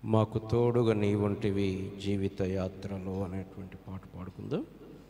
మాకు తోడుగా నీ వంటివి జీవిత యాత్రలో అనేటువంటి పాట పాడుకుందాం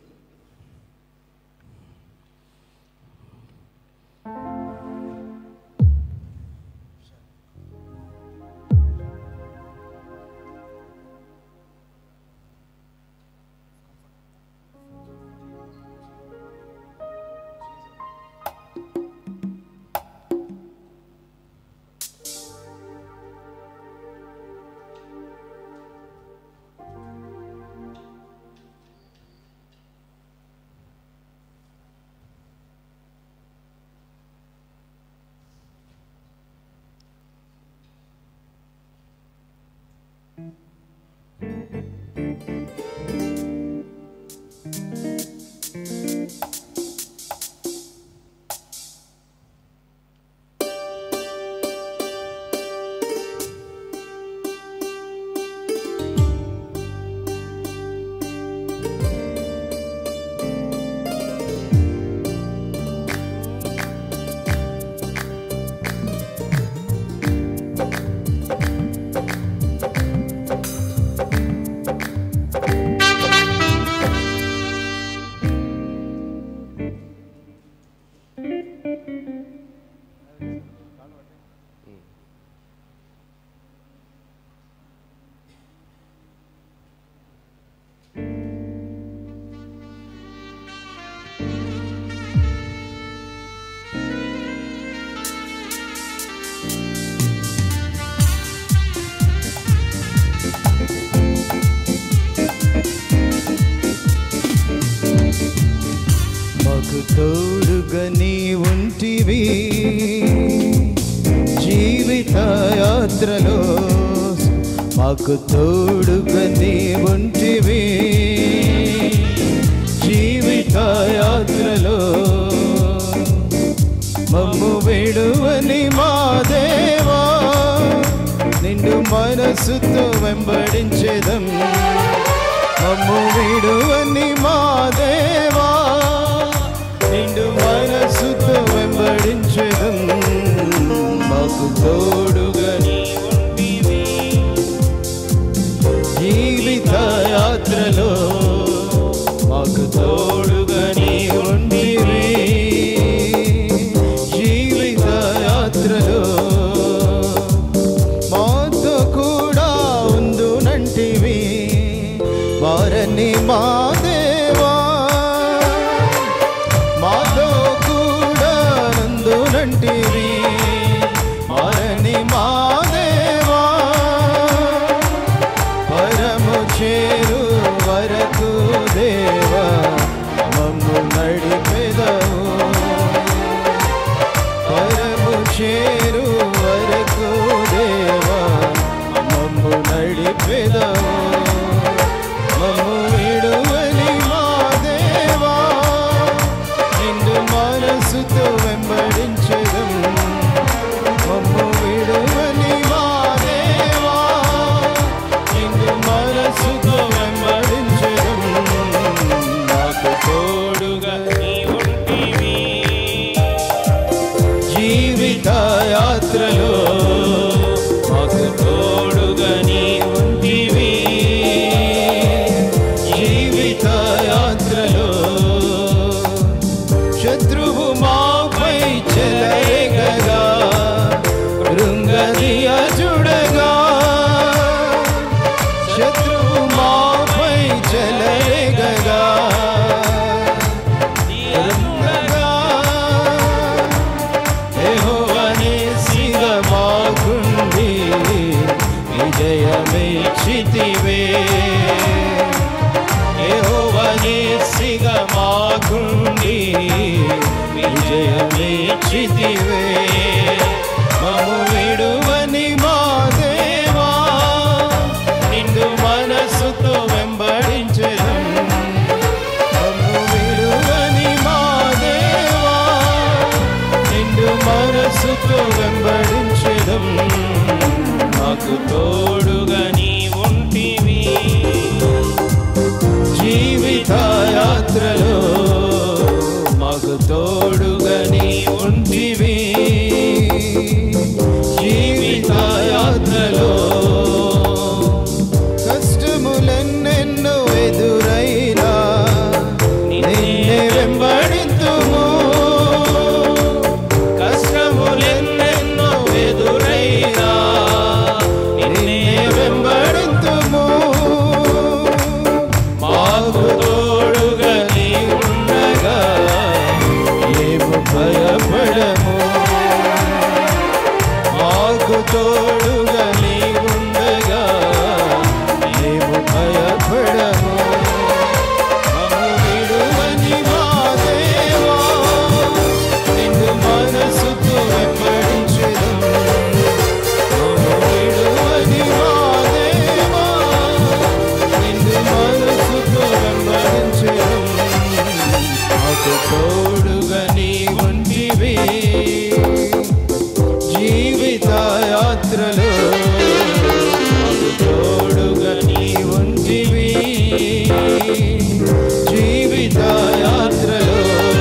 మాకు తోడుగా నీ ఉంటివి జీవిత యాత్రలో మాకు తోడుగా నీ ఉంటివి జీవిత యాత్రలో మమ్ము విడువని మా దేవా నిండు మనసుతో వెంబడించేదం మమ్ము విడువని మా దేవా నిండు మనసుతో వెంబడించేదం మాకు తోడుగా నీ ఉంటివి. జీవిత యాత్రలో మాకు తోడుగా నీ ఉండివి జీవిత యాత్రలో మాతో కూడా ఉందునంటివి వారని మా దేవా మాతో కూడా నందునంటివి వారని మా దేవా పరము చేరు వరకు దేవా మమ్ము నడిపెదవు పరము చేరు వరకు దేవా మమ్ము నడిపెదవు మమ్ము విడువని మా దేవా నిండు మనసుతో వెంబడించదం మమ్ము విడువని మా దేవా నిండు మనసుతో వెంబడించదం నాకు తోడుగా నీ ఉంటివి జీవిత యాత్రలో మాకు తోడుగా నీ ఉంటివి జీవిత యాత్రలో శత్రువు మాపై చెలరేగగా కృంగదియ చూడగా శత్రువు మాపై చెలరేగగా కృంగగా యెహోవానే సిగమాకుండి విజయమిచ్చితివే యెహోవానే సిగమాకుండి విజయమిచ్చితివే మము విడువని మా దేవా నిండు మనసుతో వెంబడించెదం మమ్ము విడువని మా దేవా నిండు మనసుతో వెంబడించెదం నాకు తోడుగా నీ ఉంటివి జీవిత యాత్రలో మాకు తోడుగా నీ ఉంటివి జీవిత యాత్రలో తోడుగా నీ ఉండగా మేము భయపడము మమ్ము విడువని మా దేవా నిన్ను మనసుతో వెంబడించెదము మమ్ము విడువని మా దేవా నిన్ను మనసుతో వెంబడించెదము మాకు తోడుగా నీ ఉంటివి జీవిత యాత్రలో మాకు తోడుగా నీ ఉంటివి జీవిత యాత్రలో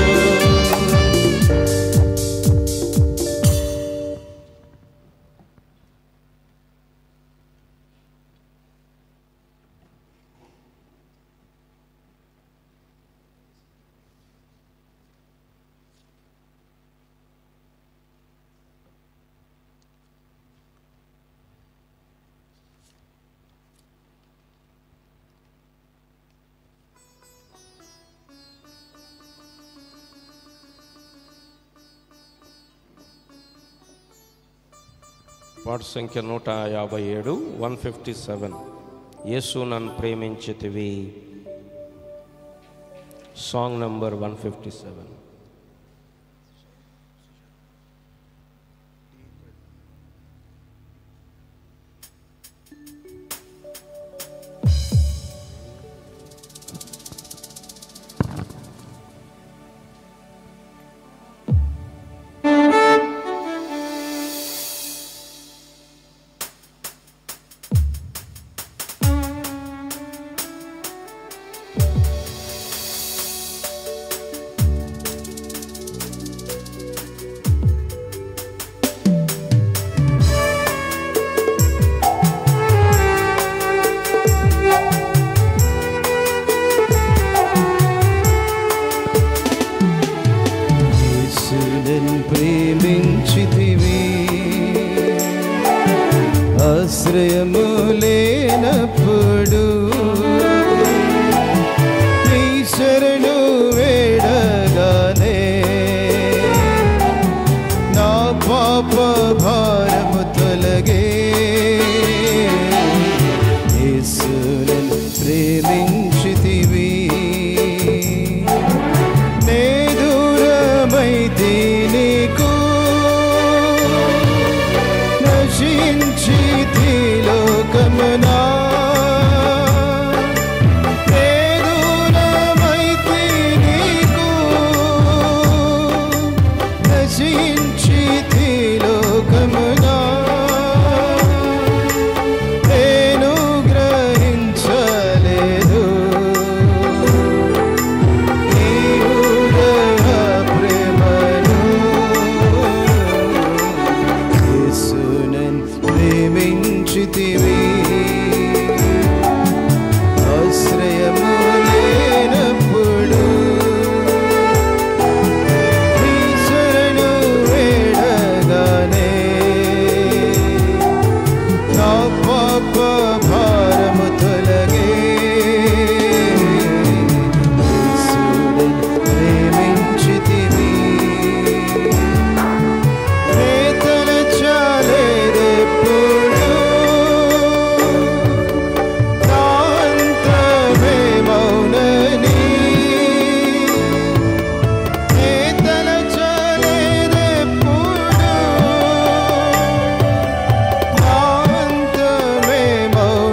పాట సంఖ్య నూట యాభై ఏడు వన్ ఫిఫ్టీ సెవెన్ యేసు నన్ను ప్రేమించితివి song number one fifty seven యేసునన్ ప్రేమించితివి ఆశ్రయము లేనప్పుడు నీ శరణు వేడగానే నా పాప భారము తొలగే యేసునన్ ప్రేమించితివి నే దూరమైతే నీకు నశించితి లోకమునా నే దూరమైతే నీకు నశించితి లోకమునా నేను గ్రహించలేదు ప్రేమించితివి ఆశ్రయము లేనప్పుడు నీ శరణు వేడగానే నా పాప భారము తొలగే యేసుడన్ ప్రేమించితివి నే తలచాలేదెప్పుడు నా అంతమే మౌనని నే తలచాలేదెప్పుడు నాంతమే మౌనని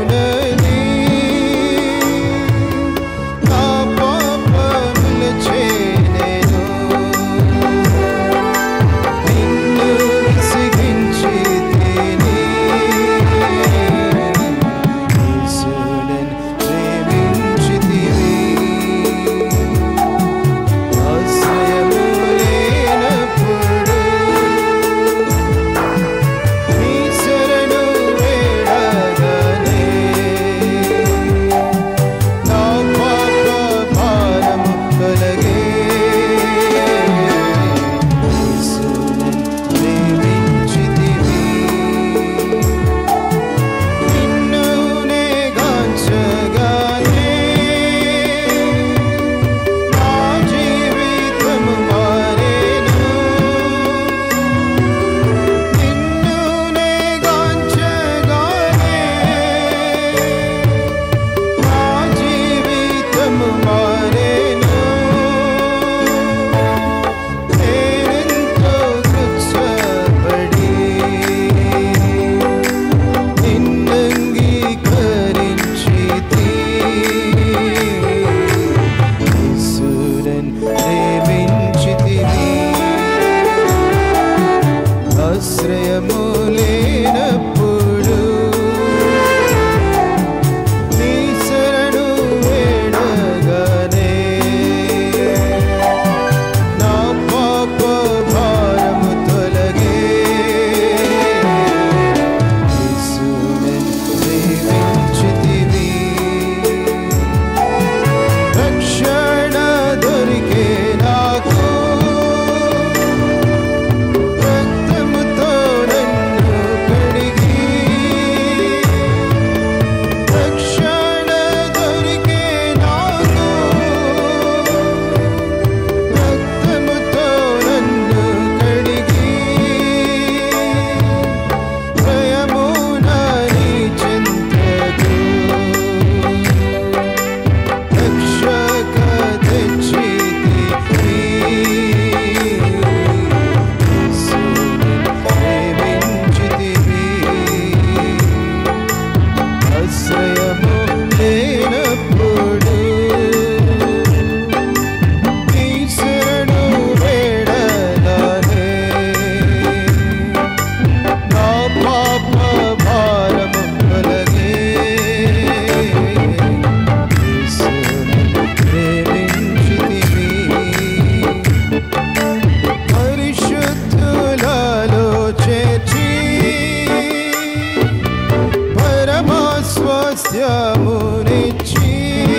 స్వాస్థ్యమునిచ్చి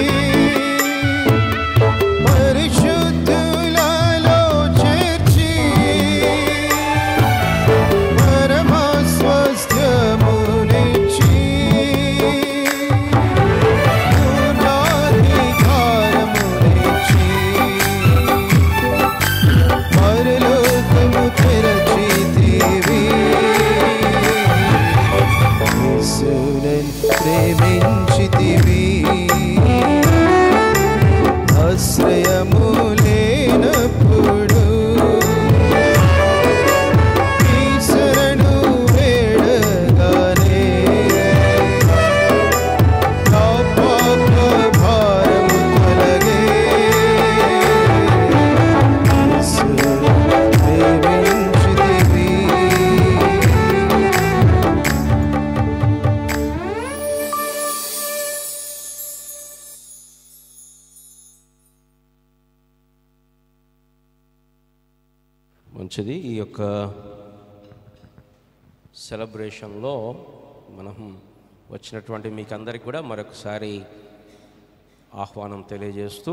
పరిశుద్ధులలో చేర్చి పరమ స్వాస్థ్యమునిచ్చి పూర్ణాధికారమునిచ్చి పరలోకము తెరచితివి యేసునన్ ప్రేమించితివి ఆశ్రయము లేనప్పుడు ఈ శరణు వేడగానే నా పాప భారము తొలగే యేసునన్ ప్రేమించితివి మంచిది ఈ యొక్క సెలబ్రేషన్లో మనం వచ్చినటువంటి మీకు అందరికి కూడా మరొకసారి ఆహ్వానం తెలియజేస్తూ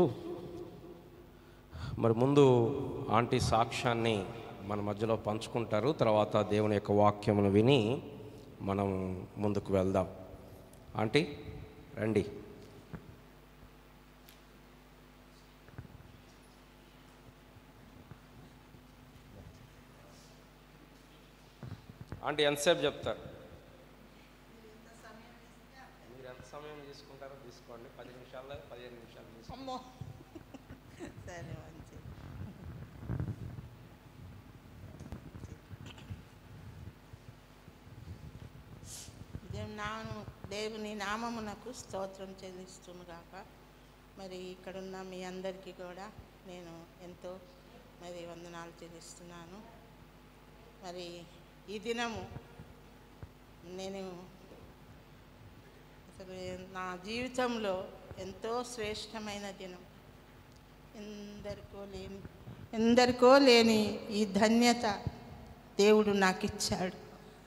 మరి ముందు ఆంటీ సాక్ష్యాన్ని మన మధ్యలో పంచుకుంటారు తర్వాత దేవుని యొక్క వాక్యమును విని మనం ముందుకు వెళ్దాం ఆంటీ రండి ఆంటీ ఎంతసేపు చెప్తారు మీరు ఎంత సమయం తీసుకుంటారో తీసుకోండి పది నిమిషాల్లో పదిహేను నిమిషాలు తీసుకోండి అమ్మో సరే మంచిది దేవుని నామము దేవుని నామమునకు స్తోత్రం చెల్లిస్తునుగాక మరి ఇక్కడున్న మీ అందరికీ కూడా నేను ఎంతో మరి వందనాలు చెల్లిస్తున్నాను మరి ఈ దినము నేను అసలు నా జీవితంలో ఎంతో శ్రేష్టమైన దినం ఎందరికో లేని ఎందరికో లేని ఈ ధన్యత దేవుడు నాకు ఇచ్చాడు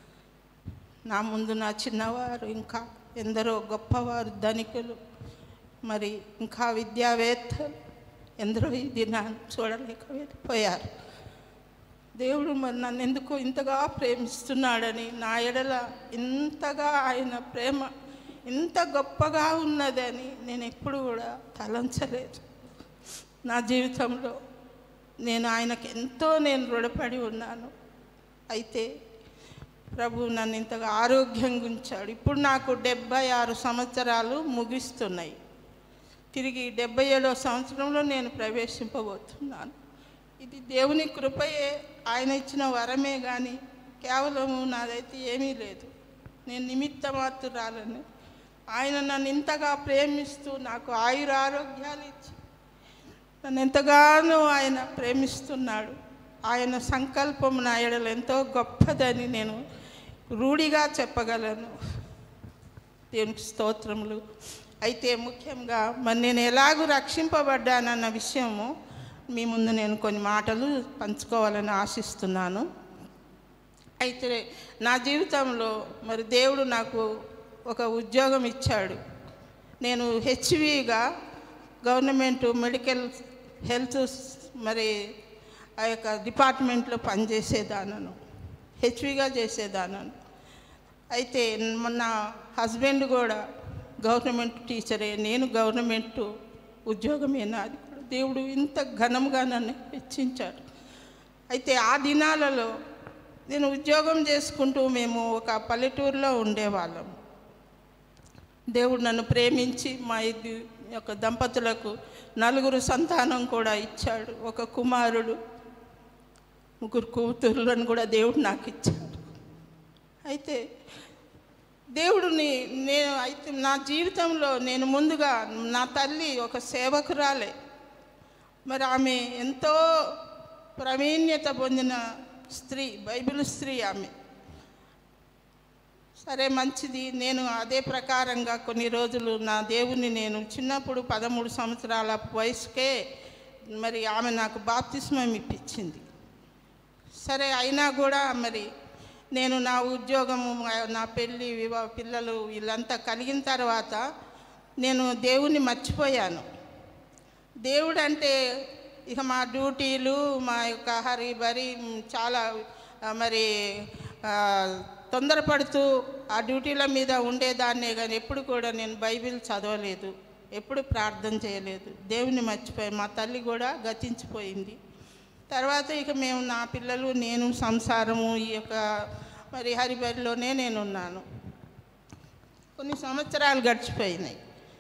నా ముందు నా చిన్నవారు ఇంకా ఎందరో గొప్పవారు ధనికులు మరి ఇంకా విద్యావేత్తలు ఎందరో ఈ దినాన్ని చూడలేకపోయారు దేవుడు మరి నన్ను ఎందుకు ఇంతగా ప్రేమిస్తున్నాడని నా ఎడల ఇంతగా ఆయన ప్రేమ ఇంత గొప్పగా ఉన్నదని నేను ఎప్పుడు కూడా తలంచలేదు నా జీవితంలో నేను ఆయనకు ఎంతో నేను రుణపడి ఉన్నాను అయితే ప్రభు నన్ను ఇంతగా ఆరోగ్యంగా ఉంచాడు ఇప్పుడు నాకు డెబ్బై ఆరు సంవత్సరాలు ముగిస్తున్నాయి తిరిగి డెబ్బై ఏడో సంవత్సరంలో నేను ప్రవేశింపబోతున్నాను ఇది దేవుని కృపయే ఆయన ఇచ్చిన వరమే కానీ కేవలము నాదైతే ఏమీ లేదు నేను నిమిత్త మాత్రురాలని ఆయన నన్ను ఇంతగా ప్రేమిస్తూ నాకు ఆయుర ఆరోగ్యాలు ఇచ్చి నన్ను ఎంతగానో ఆయన ప్రేమిస్తున్నాడు ఆయన సంకల్పం నా ఎడల ఎంతో గొప్పదని నేను రూఢిగా చెప్పగలను దేవునికి స్తోత్రములు అయితే ముఖ్యంగా మరి నేను ఎలాగూ రక్షింపబడ్డానన్న విషయము మీ ముందు నేను కొన్ని మాటలు పంచుకోవాలని ఆశిస్తున్నాను అయితే నా జీవితంలో మరి దేవుడు నాకు ఒక ఉద్యోగం ఇచ్చాడు నేను హెచ్విగా గవర్నమెంట్ మెడికల్ హెల్త్ మరి ఆ యొక్క డిపార్ట్మెంట్లో పనిచేసేదానను హెచ్విగా చేసేదానను అయితే మొన్న హస్బెండ్ కూడా గవర్నమెంట్ టీచరే నేను గవర్నమెంట్ ఉద్యోగమే నాది కూడా దేవుడు ఇంత ఘనంగా నన్ను హెచ్చించాడు అయితే ఆ దినాలలో నేను ఉద్యోగం చేసుకుంటూ మేము ఒక పల్లెటూరులో ఉండేవాళ్ళం దేవుడు నన్ను ప్రేమించి మా ఇది యొక్క దంపతులకు నలుగురు సంతానం కూడా ఇచ్చాడు ఒక కుమారుడు ముగ్గురు కూతుర్లను కూడా దేవుడు నాకు ఇచ్చాడు అయితే దేవుడిని నేను అయితే నా జీవితంలో నేను ముందుగా నా తల్లి ఒక సేవకురాలే మరి ఆమె ఎంతో ప్రవీణ్యత పొందిన స్త్రీ బైబిల్ స్త్రీ ఆమె సరే మంచిది నేను అదే ప్రకారంగా కొన్ని రోజులు నా దేవుని నేను చిన్నప్పుడు పదమూడు సంవత్సరాల వయసుకే మరి ఆమె నాకు బాప్తిస్మం ఇప్పించింది సరే అయినా కూడా మరి నేను నా ఉద్యోగము మా- నా పెళ్ళి వివాహ పిల్లలు వీళ్ళంతా కలిగిన తర్వాత నేను దేవుణ్ణి మర్చిపోయాను దేవుడు అంటే ఇక మా డ్యూటీలు మా యొక్క హరి బరి చాలా ఆ, మరి ఆ, తొందరపడుతూ ఆ డ్యూటీల మీద ఉండేదాన్నే కానీ ఎప్పుడు కూడా నేను బైబిల్ చదవలేదు ఎప్పుడు ప్రార్థన చేయలేదు దేవుని మర్చిపోయి మా తల్లి కూడా గతించిపోయింది తర్వాత ఇక మేము నా పిల్లలు నేను సంసారము ఈ యొక్క మరి హరిబరిలోనే నేను ఉన్నాను కొన్ని సంవత్సరాలు గడిచిపోయినాయి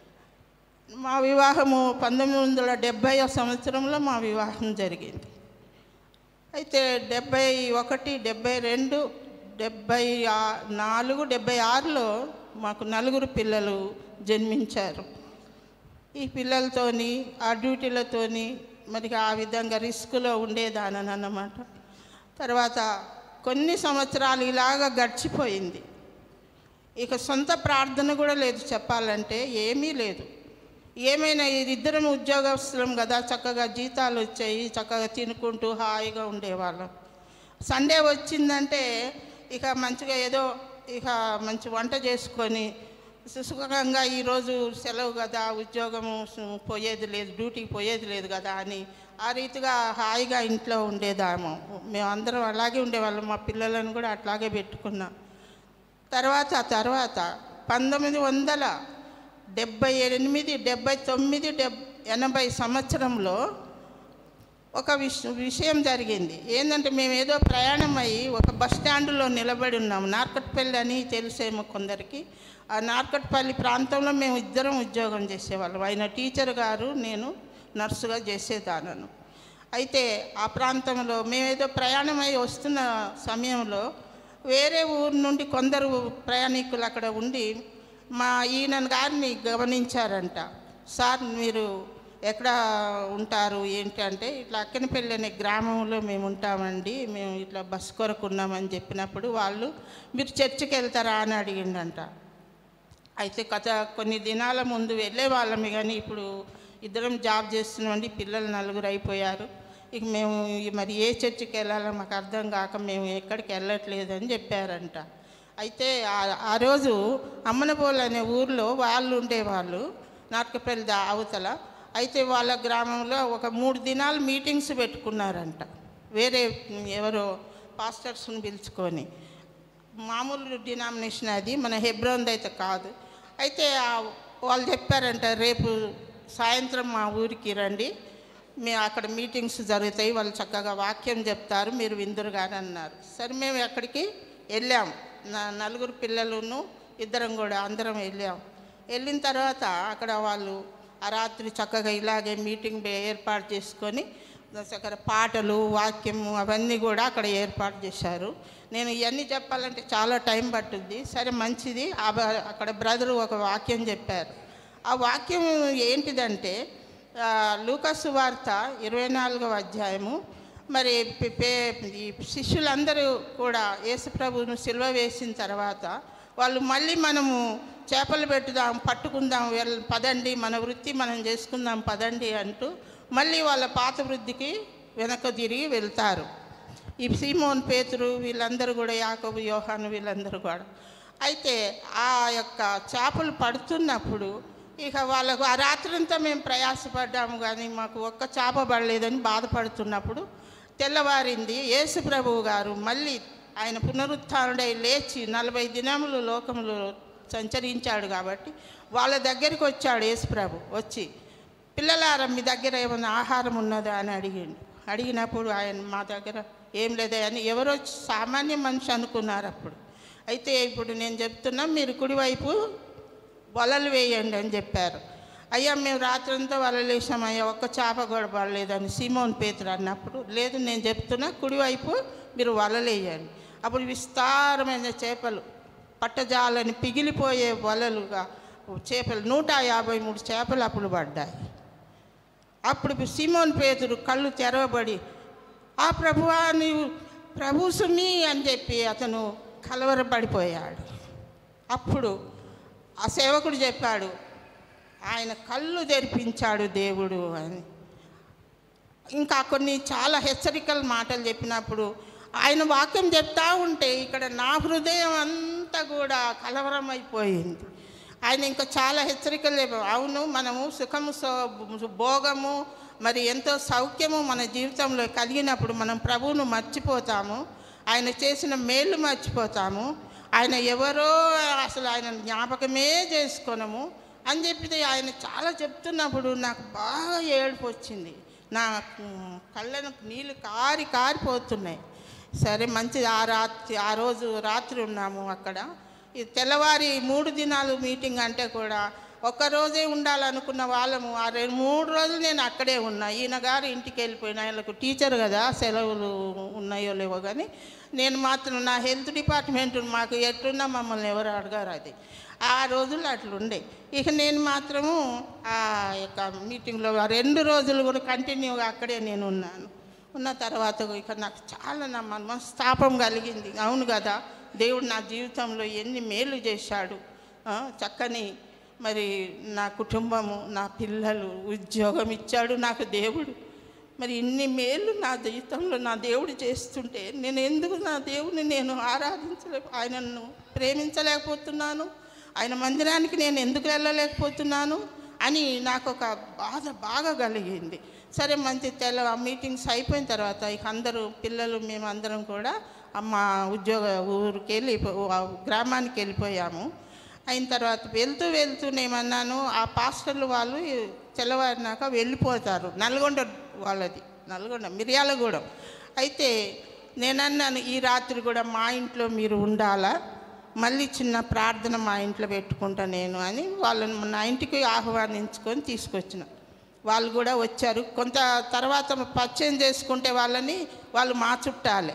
మా వివాహము పంతొమ్మిది వందల డెబ్భై సంవత్సరంలో మా వివాహం జరిగింది అయితే డెబ్భై ఒకటి డెబ్భై రెండు డెబ్భై ఆ- నాలుగు డెబ్భై ఆరులో మాకు నలుగురు పిల్లలు జన్మించారు ఈ పిల్లలతోని ఆ డ్యూటీలతోని మరి ఆ విధంగా రిస్క్లో ఉండేదానని అన్నమాట తర్వాత కొన్ని సంవత్సరాలు ఇలాగ గడిచిపోయింది ఇక సొంత ప్రార్థన కూడా లేదు చెప్పాలంటే ఏమీ లేదు ఏమైనా ఇద్దరం ఉద్యోగస్తులం కదా చక్కగా జీతాలు వచ్చాయి చక్కగా తినుకుంటూ హాయిగా ఉండేవాళ్ళం సండే వచ్చిందంటే ఇక మంచిగా ఏదో ఇక మంచి వంట చేసుకొని సుఖంగా ఈరోజు సెలవు కదా ఉద్యోగము సు- పోయేది లేదు డ్యూటీకి పోయేది లేదు కదా అని ఆ రీతిగా హాయిగా ఇంట్లో ఉండేదాము మేమందరం అలాగే ఉండేవాళ్ళం మా పిల్లలను కూడా అట్లాగే పెట్టుకున్నాం తర్వాత తర్వాత పంతొమ్మిది వందల డెబ్బై ఎనిమిది డెబ్బై తొమ్మిది డెబ్ ఎనభై సంవత్సరంలో ఒక విష విషయం జరిగింది ఏంటంటే మేము ఏదో ప్రయాణం అయ్యి ఒక బస్ స్టాండ్లో నిలబడి ఉన్నాము నార్కట్పల్లి అని తెలిసేమో కొందరికి ఆ నార్కట్పల్లి ప్రాంతంలో మేము ఇద్దరం ఉద్యోగం చేసేవాళ్ళం ఆయన టీచర్ గారు నేను నర్సుగా చేసేదానను అయితే ఆ ప్రాంతంలో మేమేదో ప్రయాణం అయి వస్తున్న సమయంలో వేరే ఊరు నుండి కొందరు ప్రయాణికులు అక్కడ ఉండి మా ఈయన గారిని గమనించారంట సార్ మీరు ఎక్కడ ఉంటారు ఏంటి అంటే ఇట్లా అక్కనపల్లి అనే గ్రామంలో మేము ఉంటామండి మేము ఇట్లా బస్ కొరకు ఉన్నామని చెప్పినప్పుడు వాళ్ళు మీరు చర్చికి వెళ్తారా అని అడిగిండంట అయితే గత కొన్ని దినాల ముందు వెళ్ళే వాళ్ళమే కానీ ఇప్పుడు ఇద్దరం జాబ్ చేస్తున్నామండి పిల్లలు నలుగురు అయిపోయారు ఇక మేము ఈ మరి ఏ చర్చికి వెళ్ళాలో మాకు అర్థం కాక మేము ఎక్కడికి వెళ్ళట్లేదు అని చెప్పారంట అయితే ఆ- ఆ రోజు అమ్మనబోలు అనే ఊర్లో వాళ్ళు ఉండేవాళ్ళు నాటకపల్లి దా- అవతల అయితే వాళ్ళ గ్రామంలో ఒక మూడు దినాలు మీటింగ్స్ పెట్టుకున్నారంట వేరే ఎవరో పాస్టర్స్ని పిలుచుకొని మామూలు డినామినేషన్ అది మన హెబ్రోన్ది అయితే కాదు అయితే ఆ- వాళ్ళు చెప్పారంట రేపు సాయంత్రం మా ఊరికి రండి మేము అక్కడ మీటింగ్స్ జరుగుతాయి వాళ్ళు చక్కగా వాక్యం చెప్తారు మీరు విందురు కానీ అన్నారు సరే మేము అక్కడికి వెళ్ళాం నా నలుగురు పిల్లలను ఇద్దరం కూడా అందరం వెళ్ళాం వెళ్ళిన తర్వాత అక్కడ వాళ్ళు ఆ రాత్రి చక్కగా ఇలాగే మీటింగ్ బే- ఏర్పాటు చేసుకొని అక్కడ పాటలు వాక్యము అవన్నీ కూడా అక్కడ ఏర్పాటు చేశారు నేను ఇవన్నీ చెప్పాలంటే చాలా టైం పట్టుద్ది సరే మంచిది ఆ బ- అక్కడ బ్రదరు ఒక వాక్యం చెప్పారు ఆ వాక్యం ఏంటిదంటే ఆ, లూకాసు వార్త ఇరవై నాలుగవ అధ్యాయము మరి పే- పే- ఈ శిష్యులందరూ కూడా యేసుప్రభువును సిల్వ వేసిన తర్వాత వాళ్ళు మళ్ళీ మనము చేపలు పెట్టుదాం పట్టుకుందాం వెళ్ పదండి మన వృత్తి మనం చేసుకుందాం పదండి అంటూ మళ్ళీ వాళ్ళ పాత వృద్ధికి వెనక తిరిగి వెళ్తారు ఈ సీమోన్ పేతురు వీళ్ళందరూ కూడా యాకోబు యోహాను వీళ్ళందరూ కూడా అయితే ఆ యొక్క చేపలు పడుతున్నప్పుడు ఇక వాళ్ళకు ఆ రాత్రంతా మేము ప్రయాసపడ్డాము కానీ మాకు ఒక్క చేప పడలేదని బాధపడుతున్నప్పుడు తెల్లవారింది యేసు ప్రభువు గారు మళ్ళీ ఆయన పునరుత్డై లేచి నలభై దినములు లోకములు సంచరించాడు కాబట్టి వాళ్ళ దగ్గరికి వచ్చాడు యేసు ప్రభు వచ్చి పిల్లలారా మీ దగ్గర ఏమైనా ఆహారం ఉన్నదా అని అడిగిండు అడిగినప్పుడు ఆయన మా దగ్గర ఏం లేదా అని ఎవరో సామాన్య మనిషి అనుకున్నారు అప్పుడు అయితే ఇప్పుడు నేను చెప్తున్నా మీరు కుడివైపు వలలు వేయండి అని చెప్పారు అయ్యా మేము రాత్రంతా వలలు వేసాం అయ్యా ఒక్క చేప కూడా పడలేదని సీమోన్ పేతురు అన్నప్పుడు లేదు నేను చెప్తున్నా కుడివైపు మీరు వలలు వేయండి అప్పుడు విస్తారమైన చేపలు పట్టజాలని పిగిలిపోయే వలలుగా చేపలు నూట యాభై మూడు చేపలు అప్పుడు పడ్డాయి అప్పుడు సిమోన్ పేతురు కళ్ళు తెరవబడి ఆ ప్రభువా నీవు ప్రభు సుమి అని చెప్పి అతను కలవరపడిపోయాడు అప్పుడు ఆ సేవకుడు చెప్పాడు ఆయన కళ్ళు తెరిపించాడు దేవుడు అని ఇంకా కొన్ని చాలా హెచ్చరికల మాటలు చెప్పినప్పుడు ఆయన వాక్యం చెప్తా ఉంటే ఇక్కడ నా హృదయం అంతా కూడా కలవరం అయిపోయింది ఆయన ఇంకా చాలా హెచ్చరికలు చెప్పారు అవును మనము సుఖము సో- భోగము మరి ఎంతో సౌఖ్యము మన జీవితంలో కలిగినప్పుడు మనం ప్రభువును మర్చిపోతాము ఆయన చేసిన మేలు మర్చిపోతాము ఆయన ఎవరో అసలు ఆయన జ్ఞాపకమే చేసుకోనము అని చెప్పి ఆయన చాలా చెప్తున్నప్పుడు నాకు బాగా ఏడుపు వచ్చింది నా ఉమ్, కళ్ళను నీళ్ళు కారి కారిపోతున్నాయి సరే మంచి ఆ రాత్రి ఆ రోజు రాత్రి ఉన్నాము అక్కడ ఈ తెల్లవారి మూడు దినాలు మీటింగ్ అంటే కూడా ఒక్క రోజే ఉండాలనుకున్న వాళ్ళము ఆ రెండు మూడు రోజులు నేను అక్కడే ఉన్నా ఈయన గారు ఇంటికి వెళ్ళిపోయిన ఆయనకు టీచర్ కదా సెలవులు ఉన్నాయో లేవో కానీ నేను మాత్రం నా హెల్త్ డిపార్ట్మెంట్ మాకు ఎట్లున్నా మమ్మల్ని ఎవరు అడగారు అది ఆ రోజులు అట్లుండే ఇక నేను మాత్రము ఆ యొక్క మీటింగ్లో ఆ రెండు రోజులు కూడా కంటిన్యూగా అక్కడే నేను ఉన్నాను ఉన్న తర్వాత ఇక నాకు చాలా నా మనస్తాపం కలిగింది అవును కదా దేవుడు నా జీవితంలో ఎన్ని మేలు చేశాడు ఆ, చక్కని మరి నా కుటుంబము నా పిల్లలు ఉద్యోగం ఇచ్చాడు నాకు దేవుడు మరి ఇన్ని మేలు నా జీవితంలో నా దేవుడు చేస్తుంటే నేను ఎందుకు నా దేవుని నేను ఆరాధించలే ఆయనను ప్రేమించలేకపోతున్నాను ఆయన మందిరానికి నేను ఎందుకు వెళ్ళలేకపోతున్నాను అని నాకు ఒక బాధ బాగా కలిగింది సరే మంచి తెల్ల ఆ మీటింగ్స్ అయిపోయిన తర్వాత ఇక అందరూ పిల్లలు మేము అందరం కూడా మా ఉద్యోగ ఊరికి వెళ్ళి గ్రామానికి వెళ్ళిపోయాము అయిన తర్వాత వెళ్తూ వెళ్తూనేమన్నాను ఆ పాస్టర్లు వాళ్ళు తెల్లవారినాక వెళ్ళిపోతారు నల్గొండ వాళ్ళది నల్గొండ మిర్యాలగూడెం అయితే నేనన్నాను ఈ రాత్రి కూడా మా ఇంట్లో మీరు ఉండాలా మళ్ళీ చిన్న ప్రార్థన మా ఇంట్లో పెట్టుకుంటా నేను అని వాళ్ళని నా ఇంటికి ఆహ్వానించుకొని తీసుకొచ్చిన వాళ్ళు కూడా వచ్చారు కొంత తర్వాత పరిచయం చేసుకుంటే వాళ్ళని వాళ్ళు మా చుట్టాలే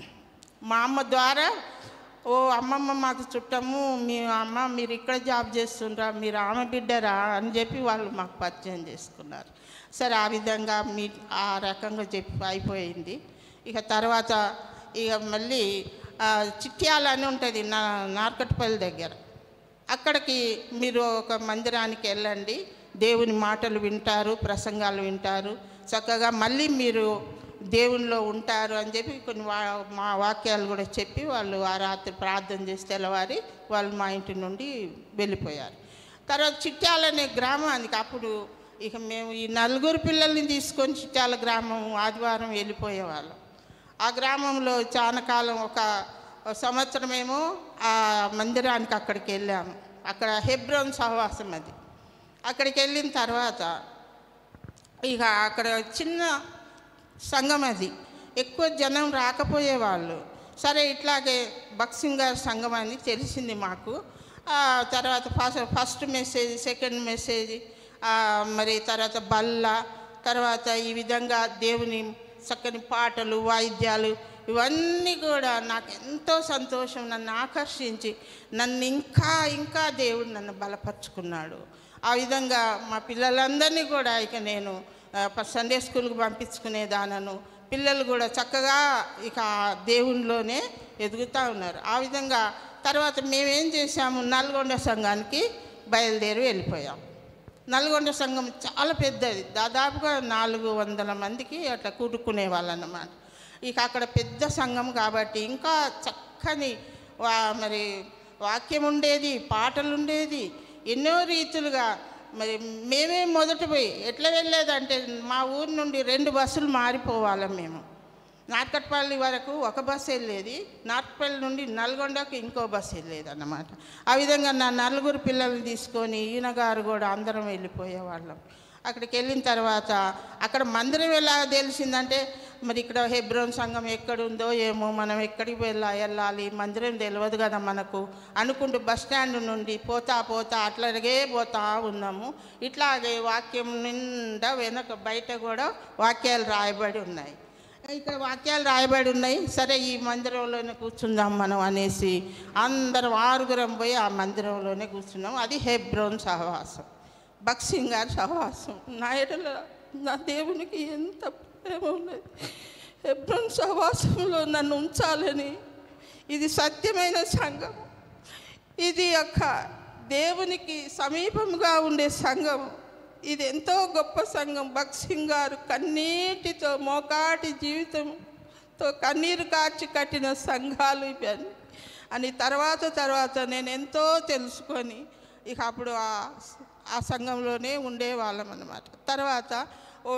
మా అమ్మ ద్వారా ఓ అమ్మమ్మ మాకు చుట్టము మీ అమ్మ మీరు ఇక్కడ జాబ్ చేస్తుండ్రా మీరు ఆమె బిడ్డరా అని చెప్పి వాళ్ళు మాకు పరిచయం చేసుకున్నారు సరే ఆ విధంగా మీ ఆ రకంగా చెప్పి అయిపోయింది ఇక తర్వాత ఇక మళ్ళీ ఆ, చిట్యాల అని ఉంటుంది నా నార్కట్పల్లి దగ్గర అక్కడికి మీరు ఒక మందిరానికి వెళ్ళండి దేవుని మాటలు వింటారు ప్రసంగాలు వింటారు చక్కగా మళ్ళీ మీరు దేవునిలో ఉంటారు అని చెప్పి కొన్ని వా మా వాక్యాలు కూడా చెప్పి వాళ్ళు ఆ రాత్రి ప్రార్థన చేసి తెల్లవారి వాళ్ళు మా ఇంటి నుండి వెళ్ళిపోయారు తర్వాత చిట్యాల అనే గ్రామానికి అప్పుడు ఇక మేము ఈ నలుగురు పిల్లల్ని తీసుకొని చిట్యాల గ్రామం ఆదివారం వెళ్ళిపోయేవాళ్ళం ఆ గ్రామంలో చాలా కాలం ఒక సంవత్సరమేమో ఆ మందిరానికి అక్కడికి వెళ్ళాము అక్కడ హెబ్రోన్ సహవాసం అది అక్కడికి వెళ్ళిన తర్వాత ఇక అక్కడ చిన్న సంఘం అది ఎక్కువ జనం రాకపోయేవాళ్ళు సరే ఇట్లాగే బక్సింగ్ గారి సంఘం అని తెలిసింది మాకు ఆ తర్వాత first first message second message ఆ, మరి తర్వాత బల్ల తర్వాత ఈ విధంగా దేవుని చక్కని పాటలు వాయిద్యాలు ఇవన్నీ కూడా నాకు ఎంతో సంతోషం నన్ను ఆకర్షించి నన్ను ఇంకా ఇంకా దేవుడు నన్ను బలపరుచుకున్నాడు ఆ విధంగా మా పిల్లలందరినీ కూడా ఇక నేను ఆ, ప- సండే స్కూల్కి పంపించుకునేదానను పిల్లలు కూడా చక్కగా ఇక దేవునిలోనే ఎదుగుతూ ఉన్నారు ఆ విధంగా తర్వాత మేమేం చేశాము నల్గొండ సంఘానికి బయలుదేరి వెళ్ళిపోయాం నల్గొండ సంఘం చాలా పెద్దది దాదాపుగా నాలుగు వందల మందికి అట్లా కూడుకునే వాళ్ళు అన్నమాట ఇక అక్కడ పెద్ద సంఘం కాబట్టి ఇంకా చక్కని వా మరి వాక్యం ఉండేది పాటలు ఉండేది ఎన్నో రీతులుగా మరి మేమే మొదట పోయి ఎట్లా వెళ్ళేదంటే మా ఊరి నుండి రెండు బస్సులు మారిపోవాలి మేము నార్కట్పల్లి వరకు ఒక బస్సు వెళ్ళేది నార్కట్పల్లి నుండి నల్గొండకు ఇంకో బస్సు వెళ్ళేది అన్నమాట ఆ విధంగా నా నలుగురు పిల్లల్ని తీసుకొని ఈయన గారు కూడా అందరం వెళ్ళిపోయేవాళ్ళం అక్కడికి వెళ్ళిన తర్వాత అక్కడ మందిరం ఎలా తెలిసిందంటే మరి ఇక్కడ హెబ్రోన్ సంఘం ఎక్కడుందో ఏమో మనం ఎక్కడికి వెళ్ళా వెళ్ళాలి మందిరం తెలియదు కదా మనకు అనుకుంటూ బస్ స్టాండ్ నుండి పోతా పోతా అట్లాగే పోతా ఉన్నాము ఇట్లాగే వాక్యం నిండా వెనక బయట కూడా వాక్యాలు రాయబడి ఉన్నాయి ఇక్కడ వాక్యాలు రాయబడి ఉన్నాయి సరే ఈ మందిరంలోనే కూర్చుందాం మనం అనేసి అందరం ఆరుగురం పోయి ఆ మందిరంలోనే కూర్చున్నాం అది హెబ్రోన్ సహవాసం బక్సింగ్ గారి సహవాసం నా ఎడల నా దేవునికి ఎంత ప్రేమ ఉన్నది హెబ్రోన్ సహవాసంలో నన్ను ఉంచాలని ఇది సత్యమైన సంఘం ఇది ఒక దేవునికి సమీపంగా ఉండే సంఘం ఇది ఎంతో గొప్ప సంఘం భక్సింగ్ గారు కన్నీటితో మోకాటి జీవితం ఎంతో కన్నీరు కార్చి కట్టిన సంఘాలు ఇవన్నీ అని తర్వాత తర్వాత నేను ఎంతో తెలుసుకొని ఇక అప్పుడు ఆ ఆ సంఘంలోనే ఉండేవాళ్ళం అన్నమాట తర్వాత ఓ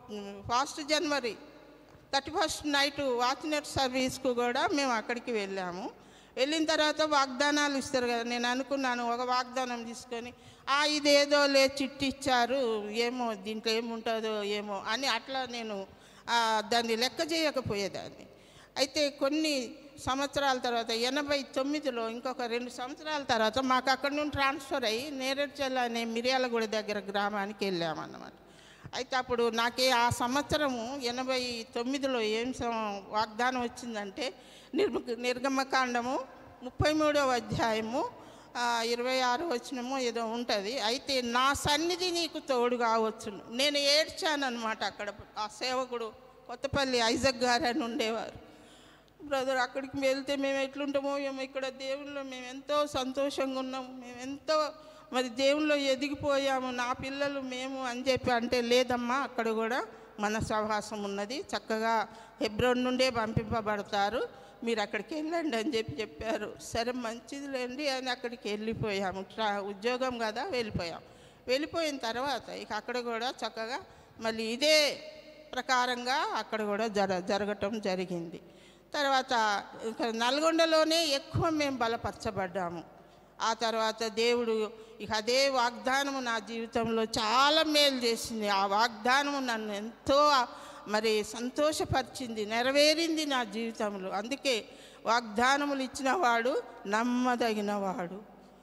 ఫాస్ట్ జనవరి థర్టీ ఫస్ట్ నైట్ వాచ్నెట్ సర్వీస్కు కూడా మేము అక్కడికి వెళ్ళాము వెళ్ళిన తర్వాత వాగ్దానాలు ఇస్తారు కదా నేను అనుకున్నాను ఒక వాగ్దానం తీసుకొని ఆ ఇదేదో లే చిట్టి ఇచ్చారు ఏమో దీంట్లో ఏముంటుందో ఏమో అని అట్లా నేను ఆ, దాన్ని లెక్క చేయకపోయేదాన్ని అయితే కొన్ని సంవత్సరాల తర్వాత ఎనభై తొమ్మిదిలో ఇంకొక రెండు సంవత్సరాల తర్వాత మాకు అక్కడి నుండి ట్రాన్స్ఫర్ అయ్యి నేరేడ్చల్ అనే మిర్యాలగూడ దగ్గర గ్రామానికి వెళ్ళామన్నమాట అయితే అప్పుడు నాకే ఆ సంవత్సరము ఎనభై తొమ్మిదిలో ఏం సం- వాగ్దానం వచ్చిందంటే నిర్మ నిర్గమకాండము ముప్పై మూడవ అధ్యాయము ఆ, ఇరవై ఆరు వచ్చినమో ఏదో ఉంటుంది అయితే నా సన్నిధి నీకు తోడు కావచ్చును నేను ఏడ్చాను అనమాట అక్కడ ఆ సేవకుడు కొత్తపల్లి ఐజక్ గారు అని ఉండేవారు బ్రదర్ అక్కడికి వెళ్తే మేము ఎట్లుంటామో ఏమో ఇక్కడ దేవుళ్ళు మేము ఎంతో సంతోషంగా ఉన్నాం మేము ఎంతో మరి దేవుళ్ళు ఎదిగిపోయాము నా పిల్లలు మేము అని చెప్పి అంటే లేదమ్మా అక్కడ కూడా మన సహవాసం ఉన్నది చక్కగా హెబ్రోన్ నుండే పంపింపబడతారు మీరు అక్కడికి వెళ్ళండి అని చెప్పి చెప్పారు సరే మంచిదిలేండి అని అక్కడికి వెళ్ళిపోయాము ట్రా ఉద్యోగం కదా వెళ్ళిపోయాం వెళ్ళిపోయిన తర్వాత ఇక అక్కడ కూడా చక్కగా మళ్ళీ ఇదే ప్రకారంగా అక్కడ కూడా జర జరగటం జరిగింది తర్వాత ఇక నల్గొండలోనే ఎక్కువ మేము బలపరచబడ్డాము ఆ తర్వాత దేవుడు ఇక అదే వాగ్దానము నా జీవితంలో చాలా మేలు చేసింది ఆ వాగ్దానము నన్ను ఎంతో మరి సంతోషపరిచింది నెరవేరింది నా జీవితంలో అందుకే వాగ్దానములు ఇచ్చిన వాడు నమ్మదగినవాడు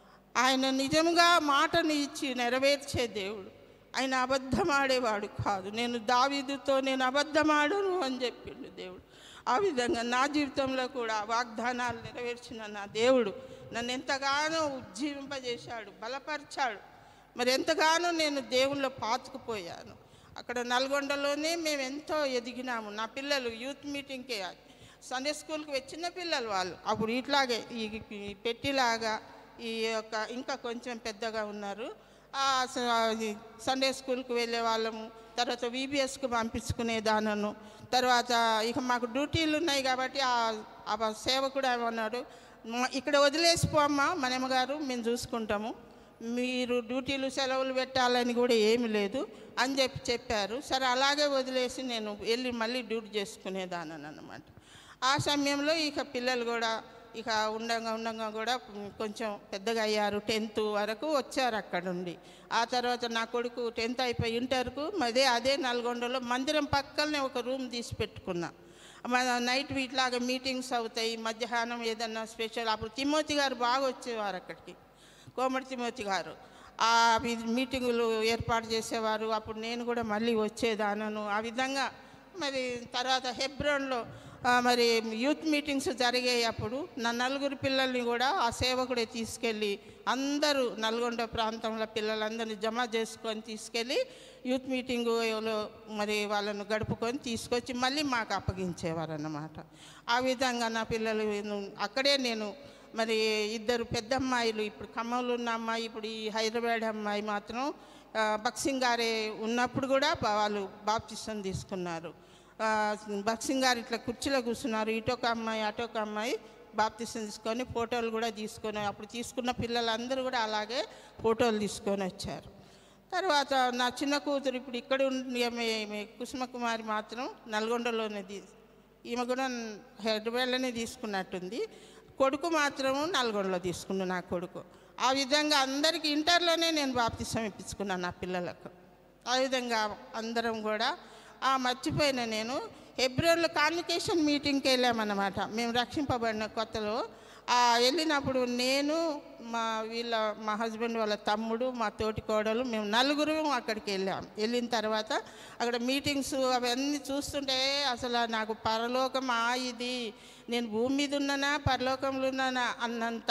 ఆయన నిజంగా మాటను ఇచ్చి నెరవేర్చే దేవుడు ఆయన అబద్ధమాడేవాడు కాదు నేను దావీదుతో నేను అబద్ధమాడను అని చెప్పిండు దేవుడు ఆ విధంగా నా జీవితంలో కూడా వాగ్దానాలు నెరవేర్చిన నా దేవుడు నన్ను ఎంతగానో ఉజ్జీవింపజేశాడు బలపరిచాడు మరి ఎంతగానో నేను దేవుళ్ళో పాతుకుపోయాను అక్కడ నల్గొండలోనే మేము ఎంతో ఎదిగినాము నా పిల్లలు యూత్ మీటింగ్కే సండే స్కూల్కి వచ్చిన పిల్లలు వాళ్ళు అప్పుడు ఇట్లాగే ఈ ఈ పెట్టిలాగా ఈ యొక్క ఇంకా కొంచెం పెద్దగా ఉన్నారు ఆ స- అది సండే స్కూల్కి వెళ్ళే వాళ్ళము తర్వాత వీబీఎస్కి పంపించుకునే దానను తర్వాత ఇక మాకు డ్యూటీలు ఉన్నాయి కాబట్టి ఆ ఆ సేవకుడు ఏమన్నాడు "మ- ఇక్కడ వదిలేసిపోమ్మా మనమ్మగారు మేము చూసుకుంటాము మీరు డ్యూటీలు సెలవులు పెట్టాలని కూడా ఏమి లేదు అని చెప్పి చెప్పారు సరే అలాగే వదిలేసి నేను వెళ్ళి మళ్ళీ డ్యూటీ చేసుకునేదానని అనమాట ఆ సమయంలో ఇక పిల్లలు కూడా ఇక ఉండగా ఉండగా కూడా కొంచెం పెద్దగా అయ్యారు టెన్త్ వరకు వచ్చారు అక్కడ నుండి ఆ తర్వాత నా కొడుకు టెన్త్ అయిపోయి ఇంటర్కు అదే అదే నల్గొండలో మందిరం పక్కనే ఒక రూమ్ తీసి పెట్టుకున్నా మన నైట్ ఇట్లాగా మీటింగ్స్ అవుతాయి మధ్యాహ్నం ఏదన్నా స్పెషల్ అప్పుడు తిమ్మోతి గారు బాగా వచ్చేవారు అక్కడికి కోమటి తిమ్మోతి గారు ఆ వి- మీటింగులు ఏర్పాటు చేసేవారు అప్పుడు నేను కూడా మళ్ళీ వచ్చేదానను ఆ విధంగా మరి తర్వాత హెబ్రోన్లో ఆ, మరి యూత్ మీటింగ్స్ జరిగాయి అప్పుడు నా నలుగురు పిల్లల్ని కూడా ఆ సేవకుడే తీసుకెళ్ళి అందరూ నల్గొండ ప్రాంతంలో పిల్లలందరినీ జమ చేసుకొని తీసుకెళ్ళి యూత్ మీటింగులో మరి వాళ్ళను గడుపుకొని తీసుకొచ్చి మళ్ళీ మాకు అప్పగించేవారు అన్నమాట ఆ విధంగా నా పిల్లలు అక్కడే నేను మరి ఇద్దరు పెద్ద అమ్మాయిలు ఇప్పుడు ఖమ్మంలో ఉన్న అమ్మాయి ఇప్పుడు ఈ హైదరాబాద్ అమ్మాయి మాత్రం ఆ, బక్సింగ్ గారే ఉన్నప్పుడు కూడా బా- వాళ్ళు బాప్తిష్టం తీసుకున్నారు ఆ, బక్సింగ్ గారు ఇట్లా కుర్చీలో కూర్చున్నారు ఇటొక అమ్మాయి అటొక అమ్మాయి బాప్తిష్టం తీసుకొని ఫోటోలు కూడా తీసుకొని అప్పుడు తీసుకున్న పిల్లలందరూ కూడా అలాగే ఫోటోలు తీసుకొని వచ్చారు తర్వాత నా చిన్న కూతురు ఇప్పుడు ఇక్కడ ఉండి ఆమె ఆమె కుసుమకుమారి మాత్రం నల్గొండలోనే తీ ఈమె కూడా హైదరాబాద్లోనే తీసుకున్నట్టుంది కొడుకు మాత్రము నల్గొండలో తీసుకున్నా నా కొడుకు ఆ విధంగా అందరికీ ఇంటర్లోనే నేను బాప్తిసం ఇప్పించుకున్నాను నా పిల్లలకు ఆ విధంగా అందరం కూడా ఆ మర్చిపోయిన నేను ఎబ్రిల్లో కాన్వికేషన్ మీటింగ్కి వెళ్ళామన్నమాట మేము రక్షింపబడిన కొత్తలో ఆ వెళ్ళినప్పుడు నేను మా వీళ్ళ మా హస్బెండ్ వాళ్ళ తమ్ముడు మా తోటి కోడలు మేము నలుగురు అక్కడికి వెళ్ళాం వెళ్ళిన తర్వాత అక్కడ మీటింగ్స్ అవన్నీ చూస్తుంటే అసలు నాకు పరలోకం ఆ ఇది నేను భూమి మీద ఉన్నానా పరలోకంలో ఉన్నానా అన్నంత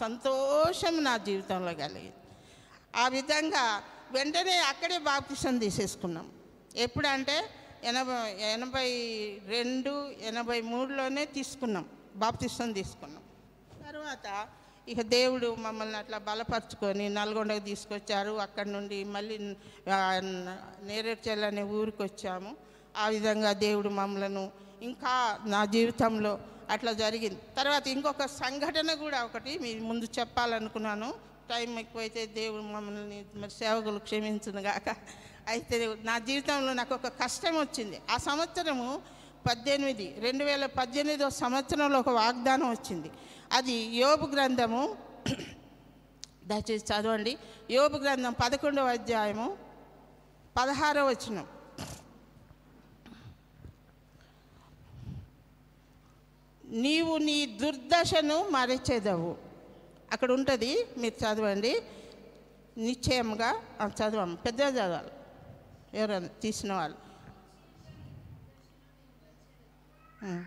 సంతోషం నా జీవితంలో కలిగింది ఆ విధంగా వెంటనే అక్కడే బాప్తిసం తీసేసుకున్నాం ఎప్పుడంటే ఎనభై ఎనభై రెండు ఎనభై మూడులోనే తీసుకున్నాం బాప్తిసం తీసుకున్నాం తర్వాత ఇక దేవుడు మమ్మల్ని అట్లా బలపరుచుకొని నల్గొండకు తీసుకొచ్చారు అక్కడి నుండి మళ్ళీ ఆ, నేరేడ్చల్ అనే ఊరికి వచ్చాము ఆ విధంగా దేవుడు మమ్మలను ఇంకా నా జీవితంలో అట్లా జరిగింది తర్వాత ఇంకొక సంఘటన కూడా ఒకటి మీ ముందు చెప్పాలనుకున్నాను టైం ఎక్కువైతే దేవుడు మమ్మల్ని మరి సేవకులు క్షమించును గాక అయితే నా జీవితంలో నాకు ఒక కష్టం వచ్చింది ఆ సంవత్సరము పద్దెనిమిది రెండు వేల పద్దెనిమిదో సంవత్సరంలో ఒక వాగ్దానం వచ్చింది అది యోబు గ్రంథము దయచేసి చదవండి యోబు గ్రంథం పదకొండవ అధ్యాయము పదహారవ వచనం నీవు నీ దుర్దశను మరచెదవు అక్కడ ఉంటుంది మీరు చదవండి నిశ్చయంగా ఆ, చదవం పెద్ద చదవాలి ఎవరైనా తీసిన వాళ్ళు ఉం.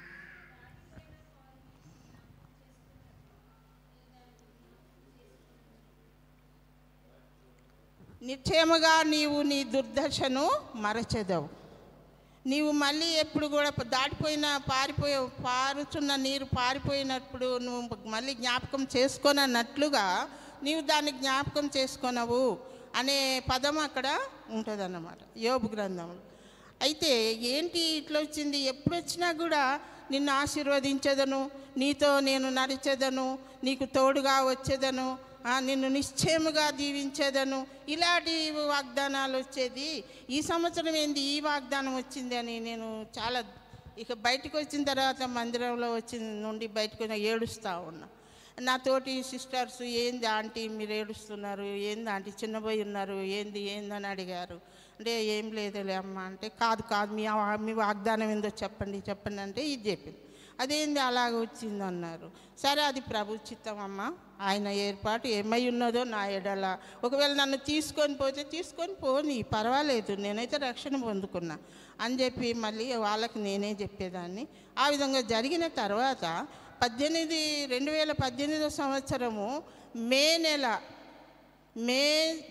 నిశ్చయముగా నీవు నీ దుర్దశను మరచెదవు నీవు మళ్ళీ ఎప్పుడు కూడా దాటిపోయిన పారిపోయే పారుచున్న నీరు పారిపోయినప్పుడు నువ్వు మళ్ళీ జ్ఞాపకం చేసుకొనన్నట్లుగా నీవు దాన్ని జ్ఞాపకం చేసుకొనవు అనే పదం అక్కడ ఉంటుందన్నమాట యోబు గ్రంథంలో అయితే ఏంటి ఇట్లా వచ్చింది ఎప్పుడు వచ్చినా కూడా నిన్ను ఆశీర్వదించేదను నీతో నేను నడిచేదను నీకు తోడుగా వచ్చేదను ఆ, నిన్ను నిశ్చయముగా దీవించేదను ఇలాంటి వాగ్దానాలు వచ్చేది ఈ సంవత్సరం ఏంది ఈ వాగ్దానం వచ్చింది అని నేను చాలా ఇక బయటకు వచ్చిన తర్వాత మందిరంలో వచ్చిన నుండి బయటకు వచ్చి ఏడుస్తూ ఉన్నా నా తోటి సిస్టర్స్ ఏంది ఆంటీ మీరు ఏడుస్తున్నారు ఏంది ఆంటీ చిన్నబోయి ఉన్నారు ఏంది ఏందని అడిగారు అంటే ఏం లేదులే అమ్మ అంటే కాదు కాదు మీ మీ వాగ్దానం ఏందో చెప్పండి చెప్పండి అంటే ఇది చెప్పింది అదేంది అలాగ వచ్చింది అన్నారు సరే అది ప్రభు చిత్తం అమ్మ ఆయన ఏర్పాటు ఏమై ఉన్నదో నా ఎడల ఒకవేళ నన్ను తీసుకొని పోతే తీసుకొని పోని పర్వాలేదు నేనైతే రక్షణ పొందుకున్నా అని చెప్పి మళ్ళీ వాళ్ళకి నేనే చెప్పేదాన్ని ఆ విధంగా జరిగిన తర్వాత పద్దెనిమిది రెండు వేల పద్దెనిమిదో సంవత్సరము మే నెల మే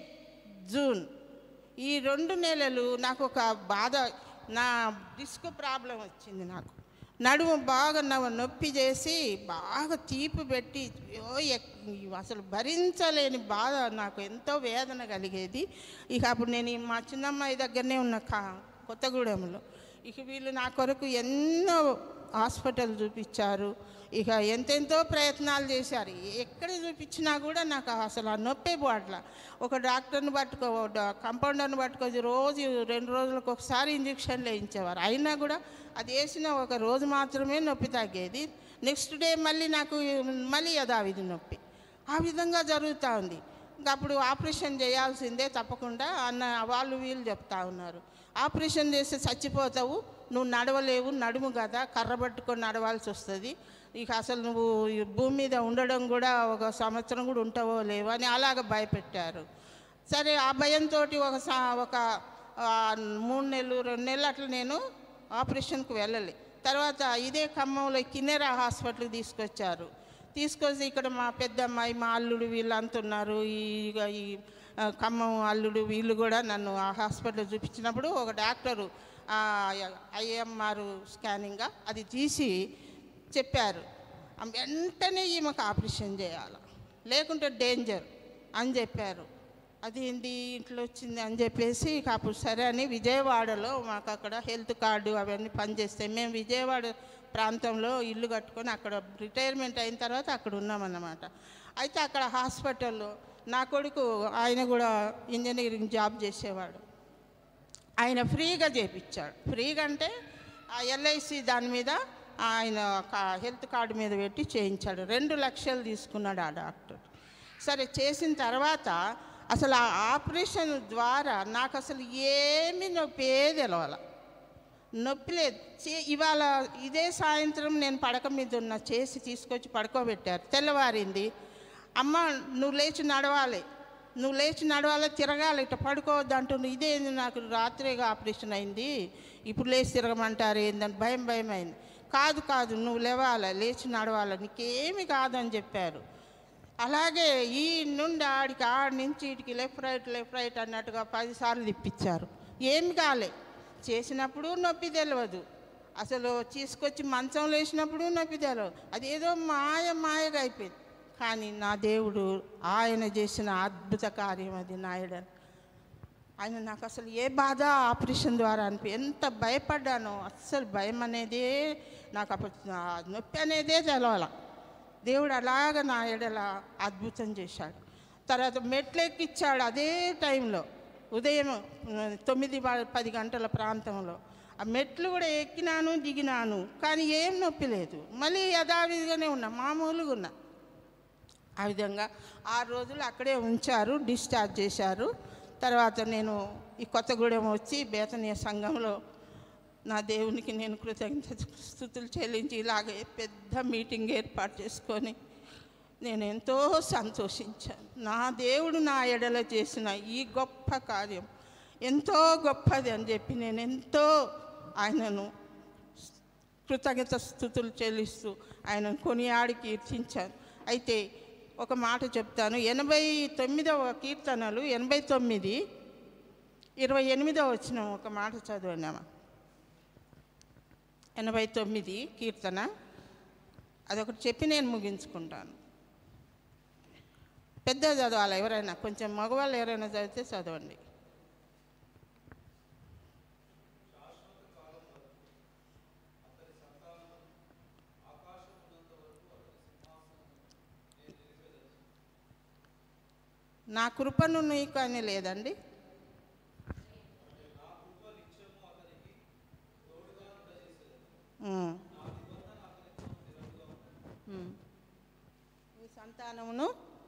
జూన్ ఈ రెండు నెలలు నాకు ఒక బాధ నా డిస్క్ ప్రాబ్లం వచ్చింది నాకు నడుము బాగా నవ్వు నొప్పి చేసి బాగా తీపి పెట్టి అయ్యో, ఎక్- అసలు భరించలేని బాధ నాకు ఎంతో వేదన కలిగేది ఇక అప్పుడు నేను ఈ మా చిన్నమ్మాయి దగ్గరనే ఉన్న కా కొత్తగూడెంలో ఇక వీళ్ళు నా కొరకు ఎన్నో హాస్పిటల్ చూపించారు ఇక ఎంతెంతో ప్రయత్నాలు చేశారు ఎక్కడ చూపించినా కూడా నాకు అసలు ఆ నొప్పే పోవట్ల ఒక డాక్టర్ని పట్టుకో డా- కంపౌండర్ని పట్టుకొని రోజు రెండు రోజులకు ఒకసారి ఇంజక్షన్లు వేయించేవారు అయినా కూడా అది వేసిన ఒక రోజు మాత్రమే నొప్పి తగ్గేది నెక్స్ట్ డే మళ్ళీ నాకు మళ్ళీ యథావిధి నొప్పి ఆ విధంగా జరుగుతూ ఉంది ఇంకా అప్పుడు ఆపరేషన్ చేయాల్సిందే తప్పకుండా అన్న వాళ్ళు వీళ్ళు చెప్తా ఉన్నారు ఆపరేషన్ చేస్తే చచ్చిపోతావు నువ్వు నడవలేవు నడుము కదా కర్ర పట్టుకొని నడవాల్సి వస్తుంది ఇక అసలు నువ్వు ఈ భూమి మీద ఉండడం కూడా ఒక సంవత్సరం కూడా ఉంటావో లేవో అని అలాగ భయపెట్టారు సరే ఆ భయంతో ఒక సా- ఒక ఆ, మూడు నెలలు రెండు నెలలు అట్లా నేను ఆపరేషన్కి వెళ్ళలే తర్వాత ఇదే ఖమ్మంలో కిన్నెరా హాస్పిటల్కి తీసుకొచ్చారు తీసుకొచ్చి ఇక్కడ మా పెద్దమ్మాయి మా అల్లుడు వీళ్ళంతా ఉన్నారు ఈ ఇక ఈ ఆ, ఖమ్మం అల్లుడు వీళ్ళు కూడా నన్ను ఆ హాస్పిటల్ చూపించినప్పుడు ఒక డాక్టరు ఐఎంఆర్ స్కానింగ్గా అది తీసి చెప్పారు ఆ వెంటనే ఈమెకు ఆపరేషన్ చేయాలి లేకుంటే డేంజర్ అని చెప్పారు అది ఏంది ఇంట్లో వచ్చింది అని చెప్పేసి ఇక అప్పుడు సరే అని విజయవాడలో మాకు అక్కడ హెల్త్ కార్డు అవన్నీ పనిచేస్తాయి మేము విజయవాడ ప్రాంతంలో ఇల్లు కట్టుకొని అక్కడ రిటైర్మెంట్ అయిన తర్వాత అక్కడ ఉన్నామన్నమాట అయితే అక్కడ హాస్పిటల్లో నా కొడుకు ఆయన కూడా ఇంజనీరింగ్ జాబ్ చేసేవాడు ఆయన ఫ్రీగా చేపించాడు ఫ్రీగా అంటే ఆ ఎల్ఐసి దాని మీద ఆయన కా- హెల్త్ కార్డు మీద పెట్టి చేయించాడు రెండు లక్షలు తీసుకున్నాడు ఆ డాక్టర్ సరే చేసిన తర్వాత అసలు ఆ ఆపరేషన్ ద్వారా నాకు అసలు ఏమీ నొప్పి తెలవాల నొప్పి లేదు చే- ఇవాళ ఇదే సాయంత్రం నేను పడక మీద ఉన్న చేసి తీసుకొచ్చి పడుకోబెట్టారు తెల్లవారింది అమ్మ నువ్వు లేచి నడవాలి నువ్వు లేచి నడవాలి తిరగాలి ఇట్లా పడుకోవద్దు అంటుంది ఇదేంది నాకు రాత్రిగా ఆపరేషన్ అయింది ఇప్పుడు లేచి తిరగమంటారు ఏందని భయం భయం అయింది కాదు కాదు నువ్వు లేవాలి లేచి నడవాలి నీకేమి కాదని చెప్పారు అలాగే ఈ నుండి ఆడికి ఆడి నుంచి ఇటుకి లెఫ్ట్ రైట్ లెఫ్ట్ రైట్ అన్నట్టుగా పదిసార్లు తిప్పించారు ఏమి కాలే చేసినప్పుడు నొప్పి తెలియదు అసలు తీసుకొచ్చి మంచంలో వేసినప్పుడు నొప్పి తెలియదు అదేదో మాయ మాయగా అయిపోయింది కానీ నా దేవుడు ఆయన చేసిన అద్భుత కార్యం అది నాయుడు ఆయన నాకు అసలు ఏ బాధ ఆపరేషన్ ద్వారా అనిపి ఎంత భయపడ్డానో అస్సలు భయం అనేదే నాకు అప్పుడు ఆ నొప్పి అనేదే తెలవాల దేవుడు అలాగ నా ఎడల అద్భుతం చేశాడు తర్వాత మెట్లు ఎక్కిచ్చాడు అదే టైంలో ఉదయం ఆ, తొమ్మిది ప- పది గంటల ప్రాంతంలో ఆ మెట్లు కూడా ఎక్కినాను దిగినాను కానీ ఏం నొప్పి లేదు మళ్ళీ యథావిధిగానే ఉన్నా మామూలుగా ఉన్నా ఆ విధంగా ఆరు రోజులు అక్కడే ఉంచారు డిశ్చార్జ్ చేశారు తర్వాత నేను ఈ కొత్తగూడెం వచ్చి బేతనీయ సంఘంలో నా దేవునికి నేను కృతజ్ఞత స్థుతులు చెల్లించి ఇలాగే పెద్ద మీటింగ్ ఏర్పాటు చేసుకొని నేను ఎంతో సంతోషించాను నా దేవుడు నా ఎడల చేసిన ఈ గొప్ప కార్యం ఎంతో గొప్పది అని చెప్పి నేను ఎంతో ఆయనను కృతజ్ఞత స్థుతులు చెల్లిస్తూ ఆయన కొనియాడి కీర్తించాను అయితే ఒక మాట చెప్తాను ఎనభై తొమ్మిదవ కీర్తనలు ఎనభై తొమ్మిది ఇరవై ఎనిమిదవ వచ్చిన ఒక మాట చదవండి ఎనభై తొమ్మిది కీర్తన అదొకటి చెప్పి నేను ముగించుకుంటాను పెద్ద చదవాలి ఎవరైనా కొంచెం మగవాళ్ళు ఎవరైనా చదివితే చదవండి నా కృపను నీకు అని లేదండి ఉమ్. ఉమ్. నీ సంతానమును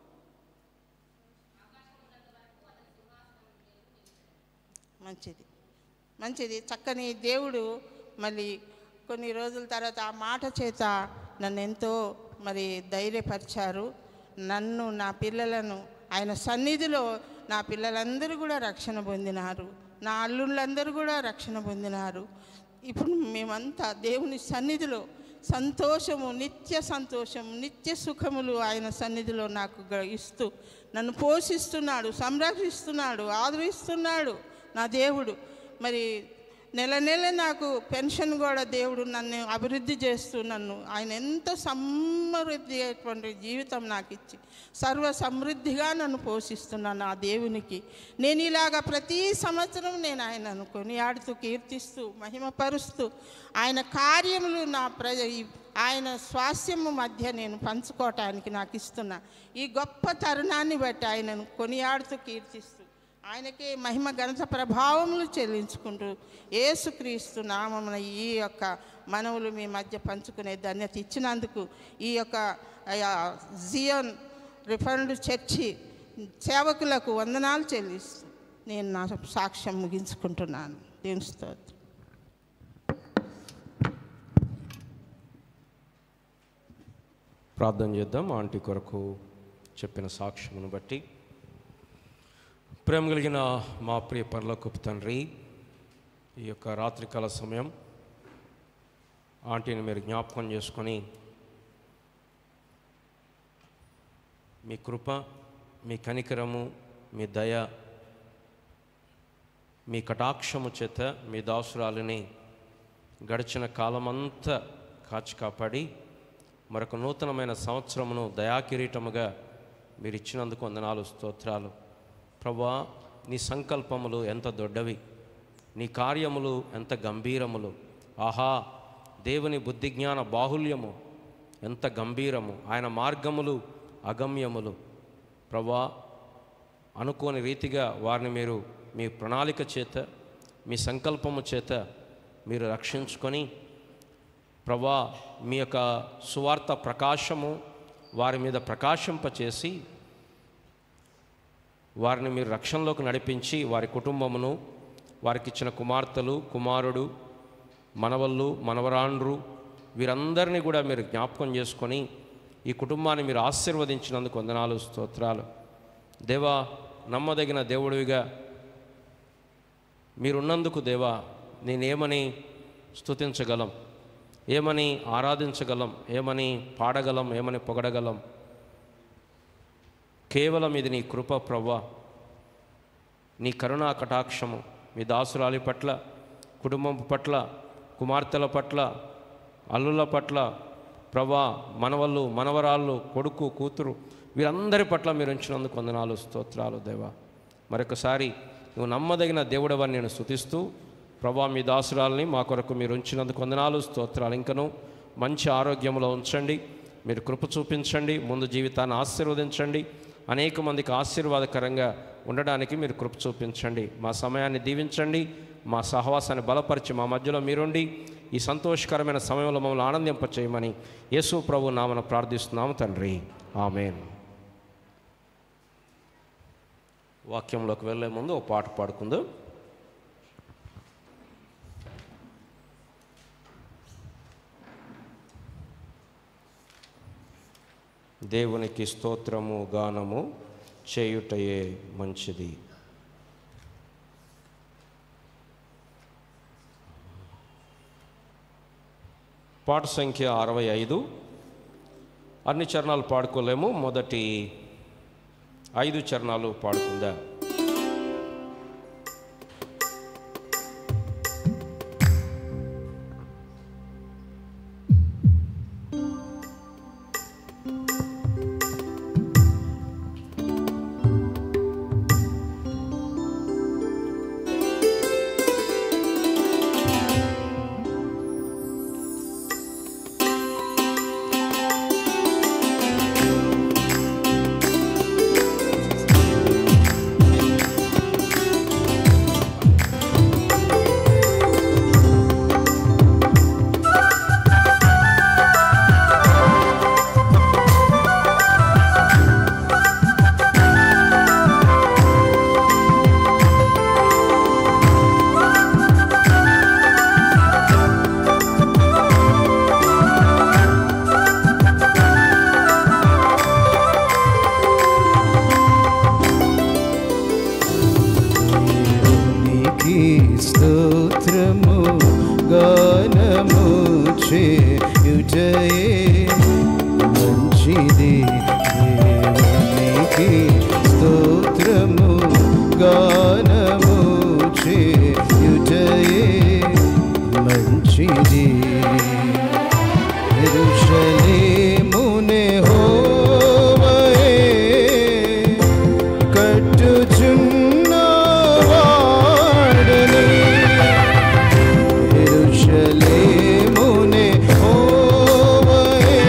మంచిది మంచిది చక్కని దేవుడు మళ్ళీ కొన్ని రోజుల తర్వాత ఆ మాట చేత నన్ను ఎంతో మరి ధైర్యపరిచారు నన్ను నా పిల్లలను ఆయన సన్నిధిలో నా పిల్లలందరూ కూడా రక్షణ పొందినారు నా అల్లుళ్ళందరూ కూడా రక్షణ పొందినారు ఇప్పుడు మేమంతా దేవుని సన్నిధిలో సంతోషము నిత్య సంతోషము నిత్య సుఖములు ఆయన సన్నిధిలో నాకు గ- ఇస్తూ నన్ను పోషిస్తున్నాడు సంరక్షిస్తున్నాడు ఆదరిస్తున్నాడు నా దేవుడు మరి నెల నెల నాకు పెన్షన్ కూడా దేవుడు నన్ను అభివృద్ధి చేస్తూ నన్ను ఆయన ఎంత సమృద్ధి అటువంటి జీవితం నాకు ఇచ్చి సర్వ సమృద్ధిగా నన్ను పోషిస్తున్నాను నా దేవునికి నేను ఇలాగా ప్రతి సంవత్సరం నేను ఆయనను కొనియాడుతూ కీర్తిస్తూ మహిమపరుస్తూ ఆయన కార్యములు నా ప్రజ ఈ- ఆయన స్వాస్థ్యము మధ్య నేను పంచుకోవటానికి నాకు ఇస్తున్నా ఈ గొప్ప తరుణాన్ని బట్టి ఆయనను కొనియాడుతూ కీర్తిస్తూ ఆయనకే మహిమ ఘనత ప్రభావములు చెల్లించుకుంటూ ఏసుక్రీస్తు నామమున ఈ యొక్క మనవులు మీ మధ్య పంచుకునే ధన్యత ఇచ్చినందుకు ఈ యొక్క ఆ, జియోన్ రిఫండ్ చర్చి సేవకులకు వందనాలు చెల్లిస్తూ నేను నా సాక్ష్యం ముగించుకుంటున్నాను దేవుని స్తోత్రం ప్రార్థన చేద్దాం ఆంటీ కొరకు చెప్పిన సాక్ష్యమును బట్టి ప్రేమ కలిగిన మా ప్రియ పర్లకు తండ్రి ఈ యొక్క రాత్రికాల సమయం ఆంటీని మీరు జ్ఞాపకం చేసుకొని మీ కృప మీ కనికరము మీ దయ మీ కటాక్షము చేత మీ దాసురాలిని గడిచిన కాలమంతా కాచి కాపాడి మరొక నూతనమైన సంవత్సరమును దయాకిరీటముగా మీరు ఇచ్చినందుకు వందనాలు స్తోత్రాలు ప్రభా నీ సంకల్పములు ఎంత దొడ్డవి నీ కార్యములు ఎంత గంభీరములు ఆహా దేవుని బుద్ధి జ్ఞాన బాహుల్యము ఎంత గంభీరము ఆయన మార్గములు అగమ్యములు ప్రభా అనుకోని రీతిగా వారిని మీరు మీ ప్రణాళిక చేత మీ సంకల్పము చేత మీరు రక్షించుకొని ప్రభా మీ యొక్క సువార్త ప్రకాశము వారి మీద ప్రకాశింపచేసి వారిని మీరు రక్షణలోకి నడిపించి వారి కుటుంబమును వారికి ఇచ్చిన కుమార్తెలు కుమారుడు మనవళ్ళు మనవరాండ్రు వీరందరినీ కూడా మీరు జ్ఞాపకం చేసుకొని ఈ కుటుంబాన్ని మీరు ఆశీర్వదించినందుకు వందనాలు స్తోత్రాలు దేవా నమ్మదగిన దేవుడివిగా మీరున్నందుకు దేవా నేనేమని స్తుతించగలం ఏమని ఆరాధించగలం ఏమని పాడగలం ఏమని పొగడగలం కేవలం ఇది నీ కృప ప్రవ్వా నీ కరుణా కటాక్షము మీ దాసురాలి పట్ల కుటుంబం పట్ల కుమార్తెల పట్ల అల్లుల పట్ల ప్రభా మనవళ్ళు మనవరాళ్ళు కొడుకు కూతురు వీరందరి పట్ల మీరు ఉంచినందుకు వందనాలు స్తోత్రాలు దేవా మరొకసారి నువ్వు నమ్మదగిన దేవుడవని నేను స్థుతిస్తూ ప్రభా మీ దాసురాల్ని మా కొరకు మీరు ఉంచినందుకు వందనాలు స్తోత్రాలు ఇంకను మంచి ఆరోగ్యంలో ఉంచండి మీరు కృప చూపించండి ముందు జీవితాన్ని ఆశీర్వదించండి అనేక మందికి ఆశీర్వాదకరంగా ఉండడానికి మీరు కృప చూపించండి మా సమయాన్ని దీవించండి మా సహవాసాన్ని బలపరిచి మా మధ్యలో మీరుండి ఈ సంతోషకరమైన సమయంలో మమ్మల్ని ఆనందింపచేయమని యేసు ప్రభు నామన ప్రార్థిస్తున్నాము తండ్రి ఆమెన్ వాక్యంలోకి వెళ్ళే ముందు ఒక పాట పాడుకుందాం దేవునికి స్తోత్రము గానము చేయుటయే మంచిది పాట సంఖ్య అరవై ఐదు అన్ని చరణాలు పాడుకోలేము మొదటి ఐదు చరణాలు పాడుకుందా దేవునికి స్తోత్రము గానము చేయుటయే మంచిది దేవునికి స్తోత్రము గానము చేయుటయే మంచిది యెరూషలేమునే హోవయే కట్టుచున్న వాడని యెరూషలేమునే హోవయే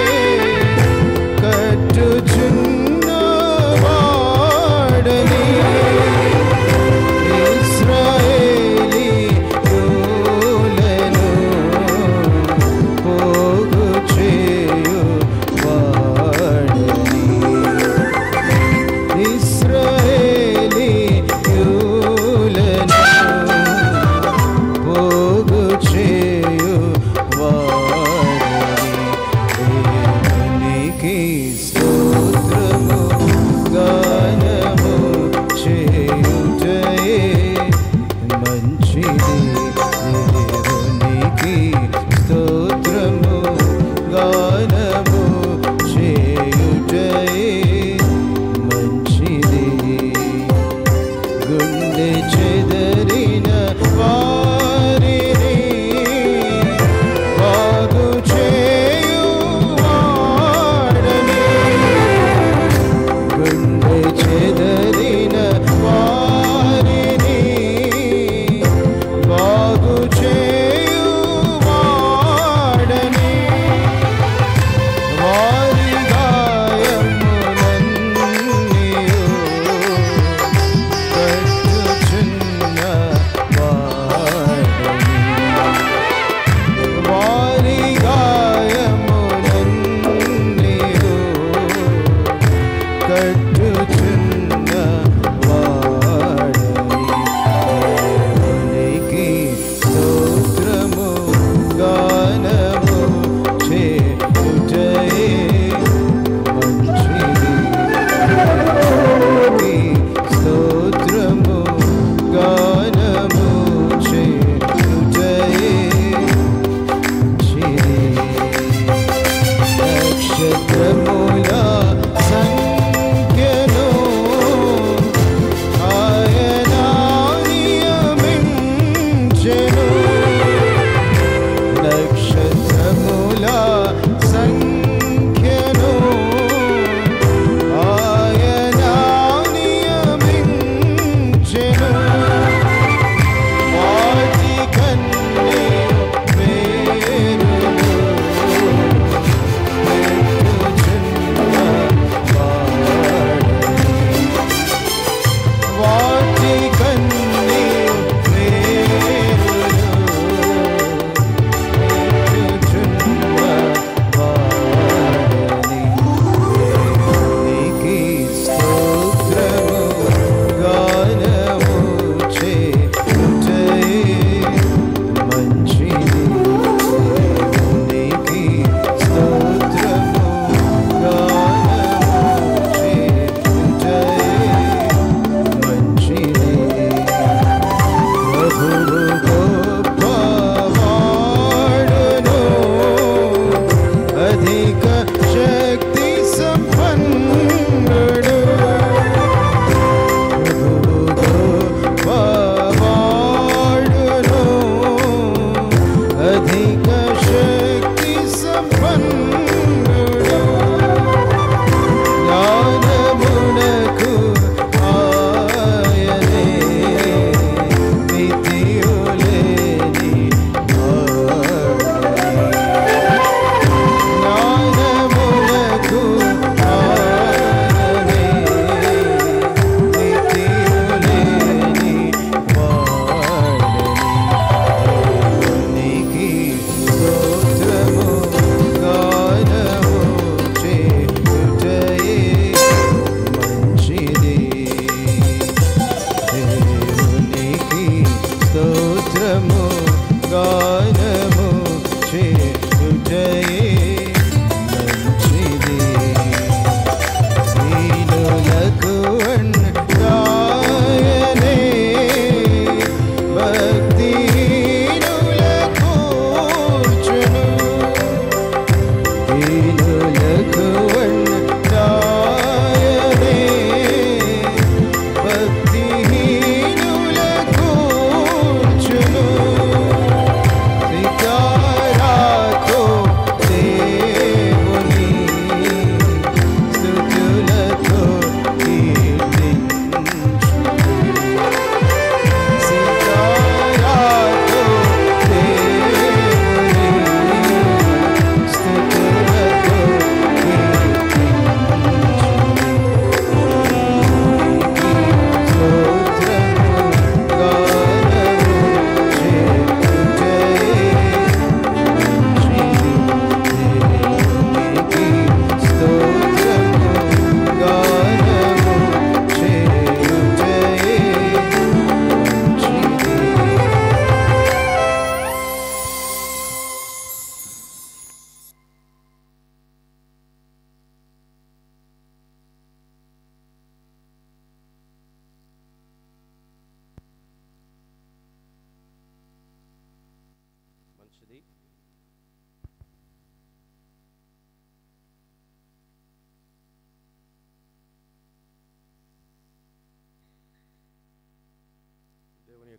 కట్టుచున్న వాడని ఇశ్రాయేలీ యోలను పోగు చేయు వాడని ఇశ్రాయేలీ యూలను పోగు చేయు వారిని దేవునికి స్తోత్రము గానము చేయుటయే మంచిది దేవునికి స్తోత్రము గానము చేయుటయే మంచిది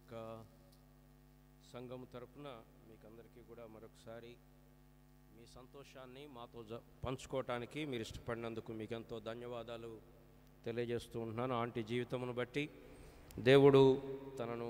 యొక్క సంఘం తరపున మీకందరికీ కూడా మరొకసారి మీ సంతోషాన్ని మాతో జ పంచుకోవటానికి మీరు ఇష్టపడినందుకు మీకు ఎంతో ధన్యవాదాలు తెలియజేస్తూ ఉంటున్నాను ఆంటీ జీవితమును బట్టి దేవుడు తనను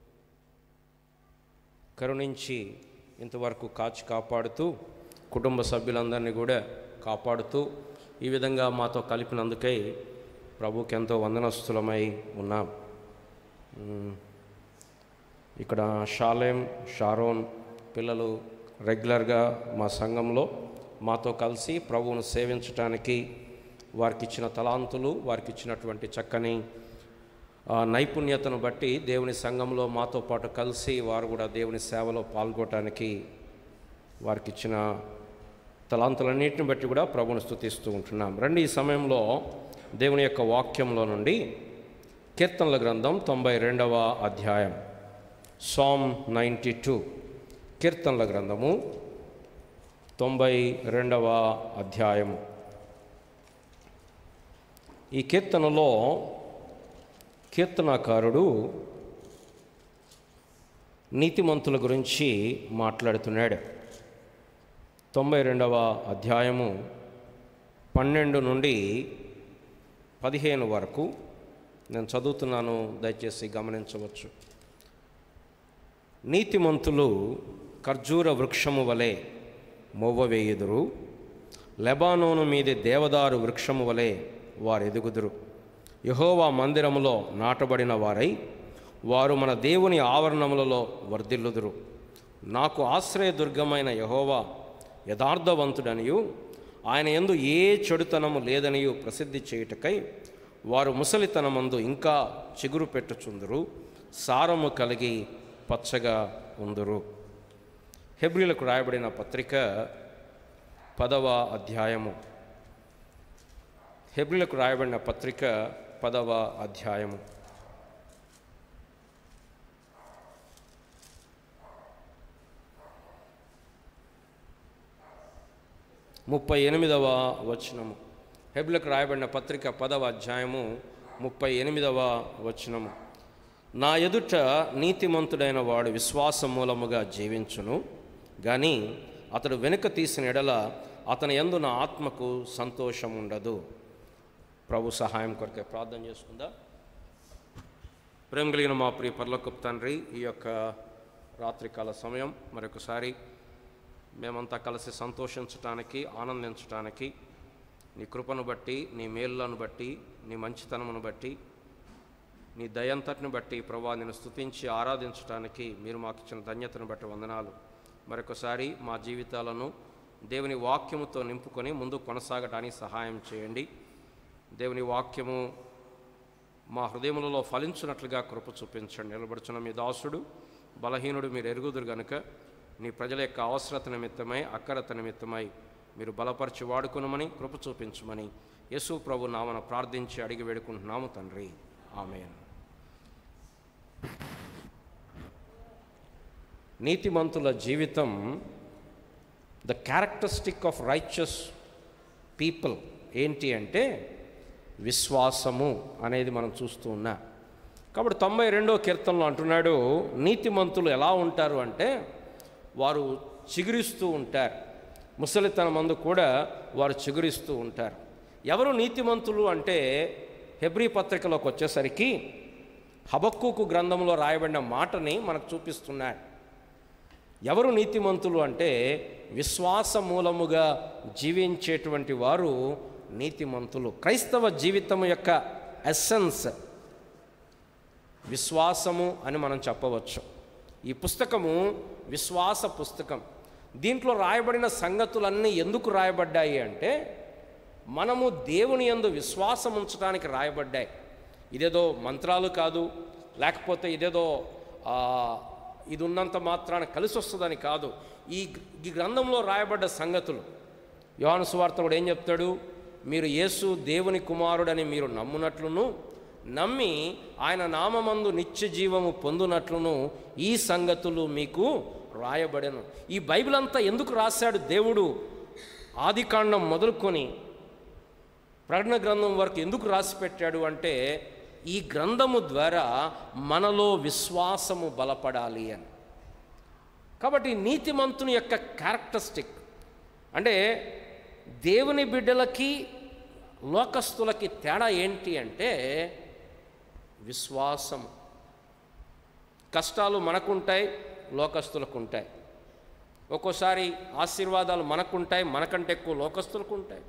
కరుణించి ఇంతవరకు కాచి కాపాడుతూ కుటుంబ సభ్యులందరినీ కూడా కాపాడుతూ ఈ విధంగా మాతో కలిపినందుకై ప్రభుకి ఎంతో వందనస్తులమై ఉన్నాం మ్, ఇక్కడ షాలేం షారోన్ పిల్లలు రెగ్యులర్గా మా సంఘంలో మాతో కలిసి ప్రభువును సేవించటానికి వారికి ఇచ్చిన తలాంతులు వారికి ఇచ్చినటువంటి చక్కని ఆ, నైపుణ్యతను బట్టి దేవుని సంఘంలో మాతో పాటు కలిసి వారు కూడా దేవుని సేవలో పాల్గొనడానికి వారికి ఇచ్చిన తలాంతులన్నింటిని బట్టి కూడా ప్రభుని స్తుతిస్తూ ఉంటున్నాం రండి ఈ సమయంలో దేవుని యొక్క వాక్యంలో నుండి కీర్తనల గ్రంథం తొంభై రెండవ అధ్యాయం సామ్ నైంటీ టూ కీర్తనల గ్రంథము తొంభై రెండవ అధ్యాయము ఈ కీర్తనలో కీర్తనాకారుడు నీతిమంతుల గురించి మాట్లాడుతున్నాడు తొంభై రెండవ అధ్యాయము పన్నెండు నుండి పదిహేను వరకు నేను చదువుతున్నాను దయచేసి గమనించవచ్చు నీతిమంతులు ఖర్జూర వృక్షము వలె మొవ్వవేయుదురు లెబానోను మీది దేవదారు వృక్షము వలె వారు ఎదుగుదురు యహోవా మందిరములో నాటబడిన వారై వారు మన దేవుని ఆవరణములలో వర్ధిల్లుదురు నాకు ఆశ్రయదుర్గమైన యహోవా యథార్థవంతుడనియు ఆయన ఎందు ఏ చెడుతనము లేదనియు ప్రసిద్ధి చేయుటకై వారు ముసలితనమందు ఇంకా చిగురు పెట్టుచుందురు సారము కలిగి పచ్చగా ఉందురు హెబ్రిలకు రాయబడిన పత్రిక పదవ అధ్యాయము హెబ్రిలకు రాయబడిన పత్రిక పదవ అధ్యాయము ముప్పై ఎనిమిదవ వచనము హెబ్లకు రాయబడిన పత్రిక పదవ అధ్యాయము ముప్పై ఎనిమిదవ వచనము నా ఎదుట నీతిమంతుడైన వాడు విశ్వాస మూలముగా జీవించును కానీ అతడు వెనుక తీసిన ఎడల అతని యందు నా ఆత్మకు సంతోషం ఉండదు ప్రభు సహాయం కొరకే ప్రార్థన చేసుకుందా ప్రేమ కలిగిన మా ప్రియ పర్లోకపు తండ్రి ఈ యొక్క రాత్రికాల సమయం మరొకసారి మేమంతా కలిసి సంతోషించటానికి ఆనందించటానికి నీ కృపను బట్టి నీ మేలులను బట్టి నీ మంచితనమును బట్టి నీ దయంతటిని బట్టి ప్రభా నేను స్తుతించి ఆరాధించటానికి మీరు మాకు ఇచ్చిన ధన్యతను బట్టి వందనాలు మరొకసారి మా జీవితాలను దేవుని వాక్యముతో నింపుకొని ముందు కొనసాగటానికి సహాయం చేయండి దేవుని వాక్యము మా హృదయములలో ఫలించినట్లుగా కృప చూపించండి నిలబడుచున్న మీ దాసుడు బలహీనుడు మీరు ఎరుగుదురు గనుక నీ ప్రజల యొక్క అవసరత నిమిత్తమై అక్కరత నిమిత్తమై మీరు బలపరిచి వాడుకునమని కృప చూపించమని యేసు ప్రభు నామన ప్రార్థించి అడిగి వేడుకుంటున్నాము తండ్రి ఆమెన్ నీతిమంతుల జీవితం the characteristic of righteous people ఏంటి అంటే విశ్వాసము అనేది మనం చూస్తూ ఉన్నాం కాబట్టి తొంభై రెండో కీర్తనలో అంటున్నాడు నీతిమంతులు ఎలా ఉంటారు అంటే వారు చిగురిస్తూ ఉంటారు ముసలితనమందు కూడా వారు చిగురిస్తూ ఉంటారు ఎవరు నీతిమంతులు అంటే హెబ్రీ పత్రికలోకి వచ్చేసరికి హబక్కుకు గ్రంథంలో రాయబడిన మాటని మనకు చూపిస్తున్నాడు ఎవరు నీతిమంతులు అంటే విశ్వాస మూలముగా జీవించేటువంటి వారు నీతిమంతులు క్రైస్తవ జీవితం యొక్క ఎస్సెన్స్ విశ్వాసము అని మనం చెప్పవచ్చు ఈ పుస్తకము విశ్వాస పుస్తకం దీంట్లో రాయబడిన సంగతులన్నీ ఎందుకు రాయబడ్డాయి అంటే మనము దేవుని యందు విశ్వాసం ఉంచడానికి రాయబడ్డాయి ఇదేదో మంత్రాలు కాదు లేకపోతే ఇదేదో ఆ, ఇది ఉన్నంత మాత్రాన కలిసి వస్తుందని కాదు ఈ ఈ గ్రంథంలో రాయబడ్డ సంగతులు యోహాను సువార్తకుడు ఏం చెప్తాడు మీరు యేసు దేవుని కుమారుడని మీరు నమ్మునట్లును నమ్మి ఆయన నామమందు నిత్య జీవము పొందునట్లును ఈ సంగతులు మీకు రాయబడెను ఈ బైబిల్ అంతా ఎందుకు రాశాడు దేవుడు ఆదికాండం మొదలుకొని ప్రకటన గ్రంథం వరకు ఎందుకు రాసి పెట్టాడు అంటే ఈ గ్రంథము ద్వారా మనలో విశ్వాసము బలపడాలి అని కాబట్టి నీతిమంతుని యొక్క క్యారెక్టరిస్టిక్ అంటే దేవుని బిడ్డలకి లోకస్తులకి తేడా ఏంటి అంటే విశ్వాసం కష్టాలు మనకుంటాయి లోకస్తులకు ఉంటాయి ఒక్కోసారి ఆశీర్వాదాలు మనకుంటాయి మనకంటే ఎక్కువ లోకస్తులకు ఉంటాయి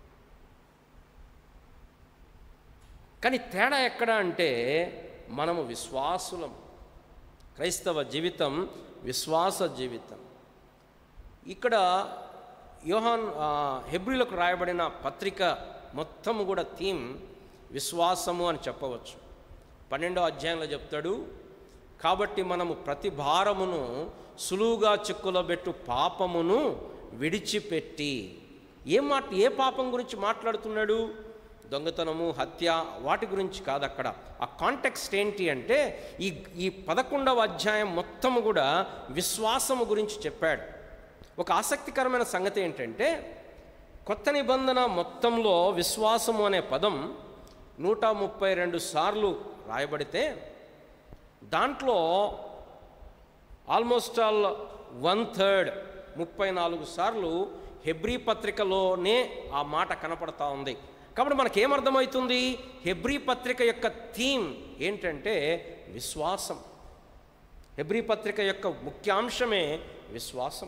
కానీ తేడా ఎక్కడ అంటే మనము విశ్వాసులం క్రైస్తవ జీవితం విశ్వాస జీవితం ఇక్కడ యోహాన్ ఆ, హెబ్రిలకు రాయబడిన పత్రిక మొత్తము కూడా థీమ్ విశ్వాసము అని చెప్పవచ్చు పన్నెండో అధ్యాయంలో చెప్తాడు కాబట్టి మనము ప్రతి భారమును సులువుగా చిక్కులబెట్టు పాపమును విడిచిపెట్టి ఏ మాట ఏ పాపం గురించి మాట్లాడుతున్నాడు దొంగతనము హత్య వాటి గురించి కాదు అక్కడ ఆ కాంటెక్స్ట్ ఏంటి అంటే ఈ ఈ పదకొండవ అధ్యాయం మొత్తము కూడా విశ్వాసము గురించి చెప్పాడు ఒక ఆసక్తికరమైన సంగతి ఏంటంటే కొత్త నిబంధన మొత్తంలో విశ్వాసము అనే పదం నూట ముప్పై రెండు సార్లు రాయబడితే దాంట్లో ఆల్మోస్ట్ ఆల్ వన్ థర్డ్ ముప్పై నాలుగు సార్లు హెబ్రీ పత్రికలోనే ఆ మాట కనపడతా ఉంది కాబట్టి మనకేమర్థమవుతుంది హెబ్రీ పత్రిక యొక్క థీమ్ ఏంటంటే విశ్వాసం హెబ్రీ పత్రిక యొక్క ముఖ్యాంశమే విశ్వాసం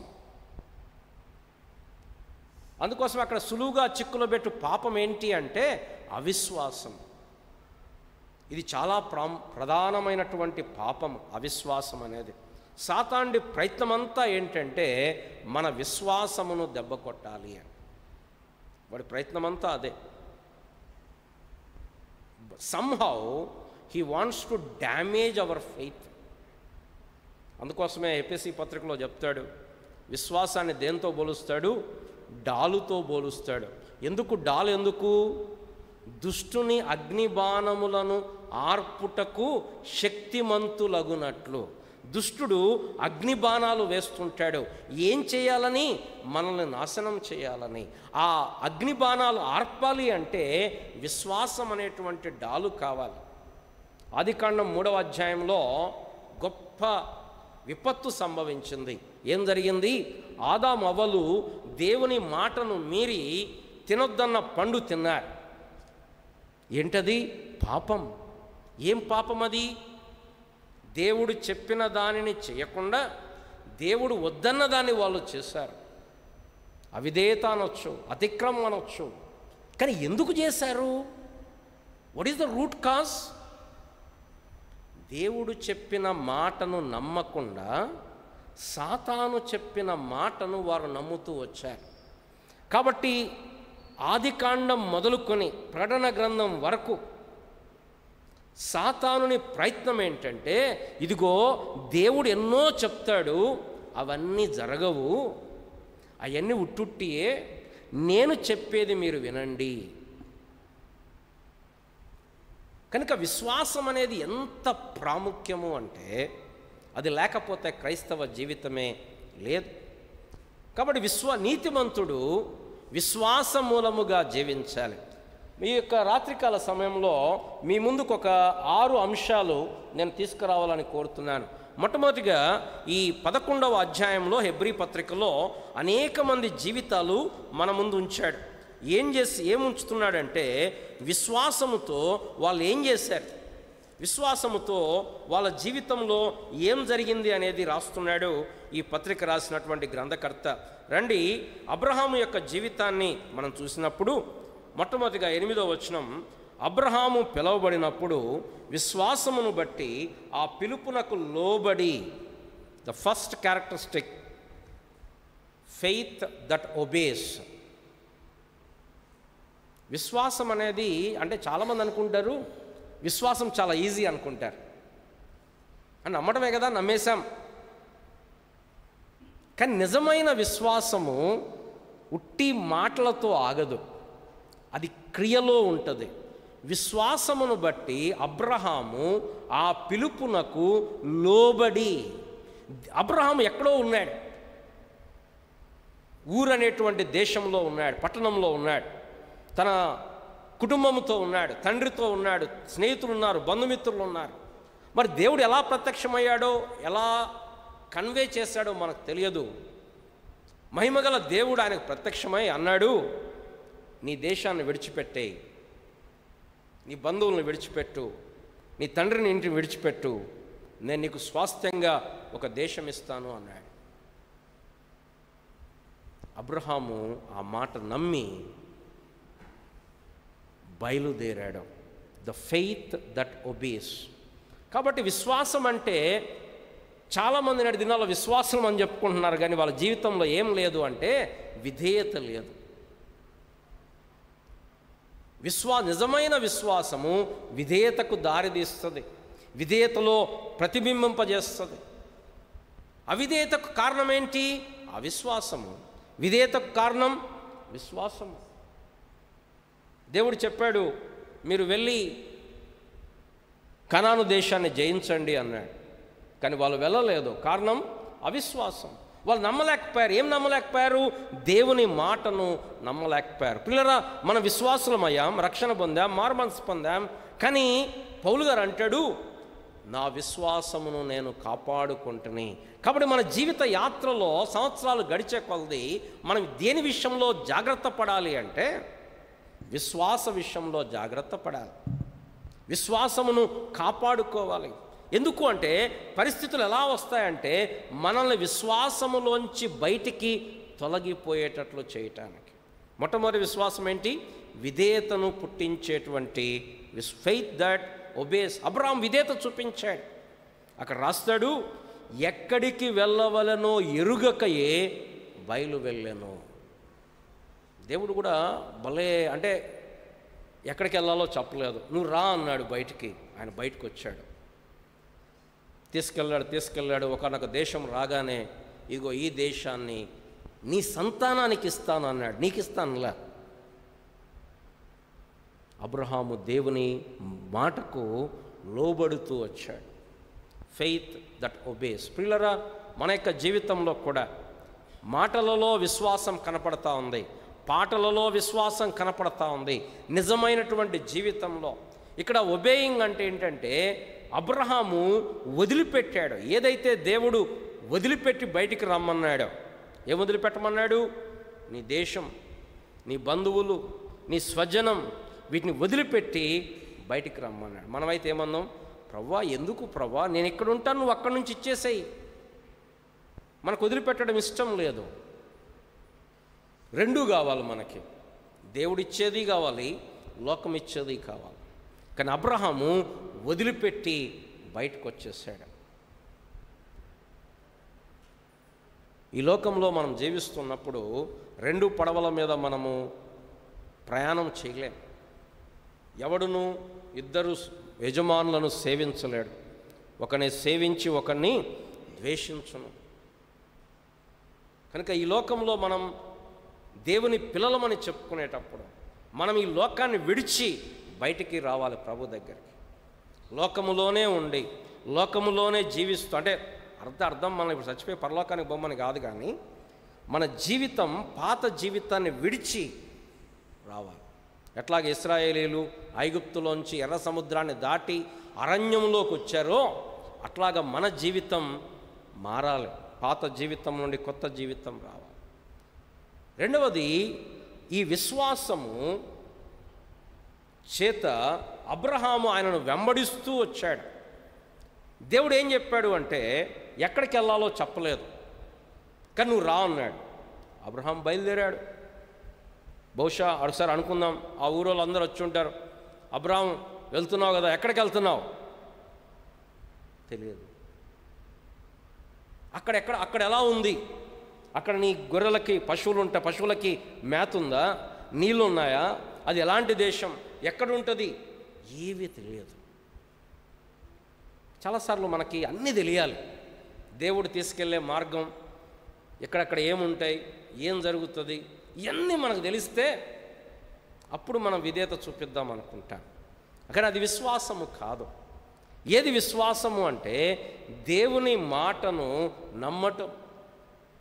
అందుకోసం అక్కడ సులువుగా చిక్కులో పెట్టు పాపం ఏంటి అంటే అవిశ్వాసం ఇది చాలా ప్రాం ప్రధానమైనటువంటి పాపం అవిశ్వాసం అనేది సాతాండి ప్రయత్నమంతా ఏంటంటే మన విశ్వాసమును దెబ్బ కొట్టాలి అని వాడి ప్రయత్నమంతా అదే somehow he wants to damage our faith అందుకోసమే ఎపిసి పత్రికలో చెప్తాడు విశ్వాసాన్ని దేంతో పోలుస్తాడు డాలుతో పోలుస్తాడు ఎందుకు డాలు ఎందుకు దుష్టుని అగ్నిబాణములను ఆర్పుటకు శక్తిమంతులగునట్లు దుష్టుడు అగ్నిబాణాలు వేస్తుంటాడు ఏం చేయాలని మనల్ని నాశనం చేయాలని ఆ అగ్నిబాణాలు ఆర్పాలి అంటే విశ్వాసం అనేటువంటి డాలు కావాలి ఆదికాండం మూడవ అధ్యాయంలో గొప్ప విపత్తు సంభవించింది ఏం జరిగింది ఆదాం అవ్వలు దేవుని మాటను మీరి తినొద్దన్న పండు తిన్నారు ఏంటది పాపం ఏం పాపం అది దేవుడు చెప్పిన దానిని చేయకుండా దేవుడు వద్దన్న దాన్ని వాళ్ళు చేశారు అవిధేయత అనొచ్చు అతిక్రమం అనొచ్చు కానీ ఎందుకు చేశారు what is the root cause దేవుడు చెప్పిన మాటను నమ్మకుండా సాతాను చెప్పిన మాటను వారు నమ్ముతూ వచ్చారు కాబట్టి ఆదికాండం మొదలుకొని ప్రకటన గ్రంథం వరకు సాతానుని ప్రయత్నం ఏంటంటే ఇదిగో దేవుడు ఎన్నో చెప్తాడు అవన్నీ జరగవు అవన్నీ ఉట్టుట్టియే నేను చెప్పేది మీరు వినండి కనుక విశ్వాసం అనేది ఎంత ప్రాముఖ్యము అంటే అది లేకపోతే క్రైస్తవ జీవితమే లేదు కాబట్టి విశ్వ నీతిమంతుడు విశ్వాస మూలముగా జీవించాలి మీ యొక్క రాత్రికాల సమయంలో మీ ముందుకు ఒక ఆరు అంశాలు నేను తీసుకురావాలని కోరుతున్నాను మొట్టమొదటిగా ఈ పదకొండవ అధ్యాయంలో హెబ్రీ పత్రికలో అనేక మంది జీవితాలు మన ముందు ఉంచాడు ఏం చేసి ఏం ఉంచుతున్నాడంటే విశ్వాసముతో వాళ్ళు ఏం చేశారు విశ్వాసముతో వాళ్ళ జీవితంలో ఏం జరిగింది అనేది రాస్తున్నాడు ఈ పత్రిక రాసినటువంటి గ్రంథకర్త రండి అబ్రహాము యొక్క జీవితాన్ని మనం చూసినప్పుడు మొట్టమొదటిగా ఎనిమిదో వచనం అబ్రహాము పిలువబడినప్పుడు విశ్వాసమును బట్టి ఆ పిలుపునకు లోబడి the first characteristic faith that obeys విశ్వాసం అనేది అంటే చాలామంది అనుకుంటారు విశ్వాసం చాలా ఈజీ అనుకుంటారు అని నమ్మడమే కదా నమ్మేశాం కానీ నిజమైన విశ్వాసము ఉట్టి మాటలతో ఆగదు అది క్రియలో ఉంటుంది విశ్వాసమును బట్టి అబ్రహాము ఆ పిలుపునకు లోబడి అబ్రహాము ఎక్కడో ఉన్నాడు ఊరనేటువంటి దేశంలో ఉన్నాడు పట్టణంలో ఉన్నాడు తన కుటుంబంతో ఉన్నాడు తండ్రితో ఉన్నాడు స్నేహితులు ఉన్నారు బంధుమిత్రులు ఉన్నారు మరి దేవుడు ఎలా ప్రత్యక్షమయ్యాడో ఎలా కన్వే చేశాడో మనకు తెలియదు మహిమగల దేవుడు ఆయనకు ప్రత్యక్షమై అన్నాడు నీ దేశాన్ని విడిచిపెట్టేయి నీ బంధువులను విడిచిపెట్టు నీ తండ్రిని ఇంటిని విడిచిపెట్టు నేను నీకు స్వాస్థ్యంగా ఒక దేశం ఇస్తాను అన్నాడు అబ్రహాము ఆ మాట నమ్మి బయలుదేరాడు ద ఫెయిత్ దట్ ఒబీస్ కాబట్టి విశ్వాసం అంటే చాలామంది నాటి దినాల్లో విశ్వాసం అని చెప్పుకుంటున్నారు కానీ వాళ్ళ జీవితంలో ఏం లేదు అంటే విధేయత లేదు విశ్వా నిజమైన విశ్వాసము విధేయతకు దారితీస్తుంది విధేయతలో ప్రతిబింబింపజేస్తుంది అవిధేయతకు కారణం ఏంటి అవిశ్వాసము విధేయతకు కారణం విశ్వాసము దేవుడు చెప్పాడు మీరు వెళ్ళి కనాను దేశాన్ని జయించండి అన్నాడు కానీ వాళ్ళు వెళ్ళలేదు కారణం అవిశ్వాసం వాళ్ళు నమ్మలేకపోయారు ఏం నమ్మలేకపోయారు దేవుని మాటను నమ్మలేకపోయారు పిల్లరా మన విశ్వాసులమయ్యాం రక్షణ పొందాం మార్మన్స్ పొందాం కానీ పౌలు గారు అంటాడు నా విశ్వాసమును నేను కాపాడుకుంటుని కాబట్టి మన జీవిత యాత్రలో సంవత్సరాలు గడిచే కొలది మనం దేని విషయంలో జాగ్రత్త పడాలి అంటే విశ్వాస విషయంలో జాగ్రత్త పడాలి విశ్వాసమును కాపాడుకోవాలి ఎందుకు అంటే పరిస్థితులు ఎలా వస్తాయంటే మనల్ని విశ్వాసములోంచి బయటికి తొలగిపోయేటట్లు చేయటానికి మొట్టమొదటి విశ్వాసం ఏంటి విధేయతను పుట్టించేటువంటి విస్ ఫెయిత్ దట్ ఒబేస్ అబ్రామ్ విధేయత చూపించాడు అక్కడ రాస్తాడు ఎక్కడికి వెళ్ళవలనో ఎరుగకయే బయలు వెళ్ళాను దేవుడు కూడా భలే అంటే ఎక్కడికి వెళ్ళాలో చెప్పలేదు నువ్వు రా అన్నాడు బయటికి ఆయన బయటకు వచ్చాడు తీసుకెళ్ళాడు తీసుకెళ్ళాడు ఒకనొక దేశం రాగానే ఇదిగో ఈ దేశాన్ని నీ సంతానానికి ఇస్తాను అన్నాడు నీకు ఇస్తానులా అబ్రహాము దేవుని మాటకు లోబడుతూ వచ్చాడు ఫెయిత్ దట్ ఒబేస్ పిల్లరా మన యొక్క జీవితంలో కూడా మాటలలో విశ్వాసం కనపడతా ఉంది పాటలలో విశ్వాసం కనపడతా ఉంది నిజమైనటువంటి జీవితంలో ఇక్కడ ఒబేయింగ్ అంటే ఏంటంటే అబ్రహాము వదిలిపెట్టాడు ఏదైతే దేవుడు వదిలిపెట్టి బయటికి రమ్మన్నాడో ఏం వదిలిపెట్టమన్నాడు నీ దేశం నీ బంధువులు నీ స్వజనం వీటిని వదిలిపెట్టి బయటికి రమ్మన్నాడు మనమైతే ఏమన్నాం ప్రవ్వా ఎందుకు ప్రవ్వా నేను ఇక్కడ ఉంటాను నువ్వు అక్కడి నుంచి ఇచ్చేసేయి మనకు వదిలిపెట్టడం ఇష్టం లేదు రెండూ కావాలి మనకి దేవుడిచ్చేది కావాలి లోకం ఇచ్చేది కావాలి కానీ అబ్రహాము వదిలిపెట్టి బయటకు వచ్చేసాడు ఈ లోకంలో మనం జీవిస్తున్నప్పుడు రెండు పడవల మీద మనము ప్రయాణం చేయలేం ఎవడును ఇద్దరు యజమానులను సేవించలేడు ఒకని సేవించి ఒకరిని ద్వేషించును కనుక ఈ లోకంలో మనం దేవుని పిల్లలమని చెప్పుకునేటప్పుడు మనం ఈ లోకాన్ని విడిచి బయటికి రావాలి ప్రభు దగ్గరికి లోకములోనే ఉండి లోకములోనే జీవిస్తూ అంటే అర్థం అర్థం మనం ఇప్పుడు చచ్చిపోయి పరలోకానికి బొమ్మని కాదు కానీ మన జీవితం పాత జీవితాన్ని విడిచి రావాలి ఎట్లాగ ఇస్రాయేలీలు ఐగుప్తులోంచి ఎర్ర సముద్రాన్ని దాటి అరణ్యంలోకి వచ్చారో అట్లాగా మన జీవితం మారాలి పాత జీవితం నుండి కొత్త జీవితం రావాలి రెండవది ఈ విశ్వాసము చేత అబ్రహాము ఆయనను వెంబడిస్తూ వచ్చాడు దేవుడు ఏం చెప్పాడు అంటే ఎక్కడికి వెళ్ళాలో చెప్పలేదు కానీ నువ్వు రా అన్నాడు అబ్రహాం బయలుదేరాడు బహుశా ఒకసారి అనుకుందాం ఆ ఊరోళ్ళు అందరూ వచ్చి ఉంటారు అబ్రహాం వెళ్తున్నావు కదా ఎక్కడికి వెళ్తున్నావు తెలియదు అక్కడ ఎక్కడ అక్కడ ఎలా ఉంది అక్కడ నీ గొర్రెలకి పశువులు ఉంటాయి పశువులకి మేత ఉందా నీళ్ళు ఉన్నాయా అది ఎలాంటి దేశం ఎక్కడ ఉంటుంది ఏవీ తెలియదు చాలాసార్లు మనకి అన్నీ తెలియాలి దేవుడు తీసుకెళ్లే మార్గం ఎక్కడెక్కడ ఏముంటాయి ఏం జరుగుతుంది ఇవన్నీ మనకు తెలిస్తే అప్పుడు మనం విధేయత చూపిద్దాం అనుకుంటాం కానీ అది విశ్వాసము కాదు ఏది విశ్వాసము అంటే దేవుని మాటను నమ్మటం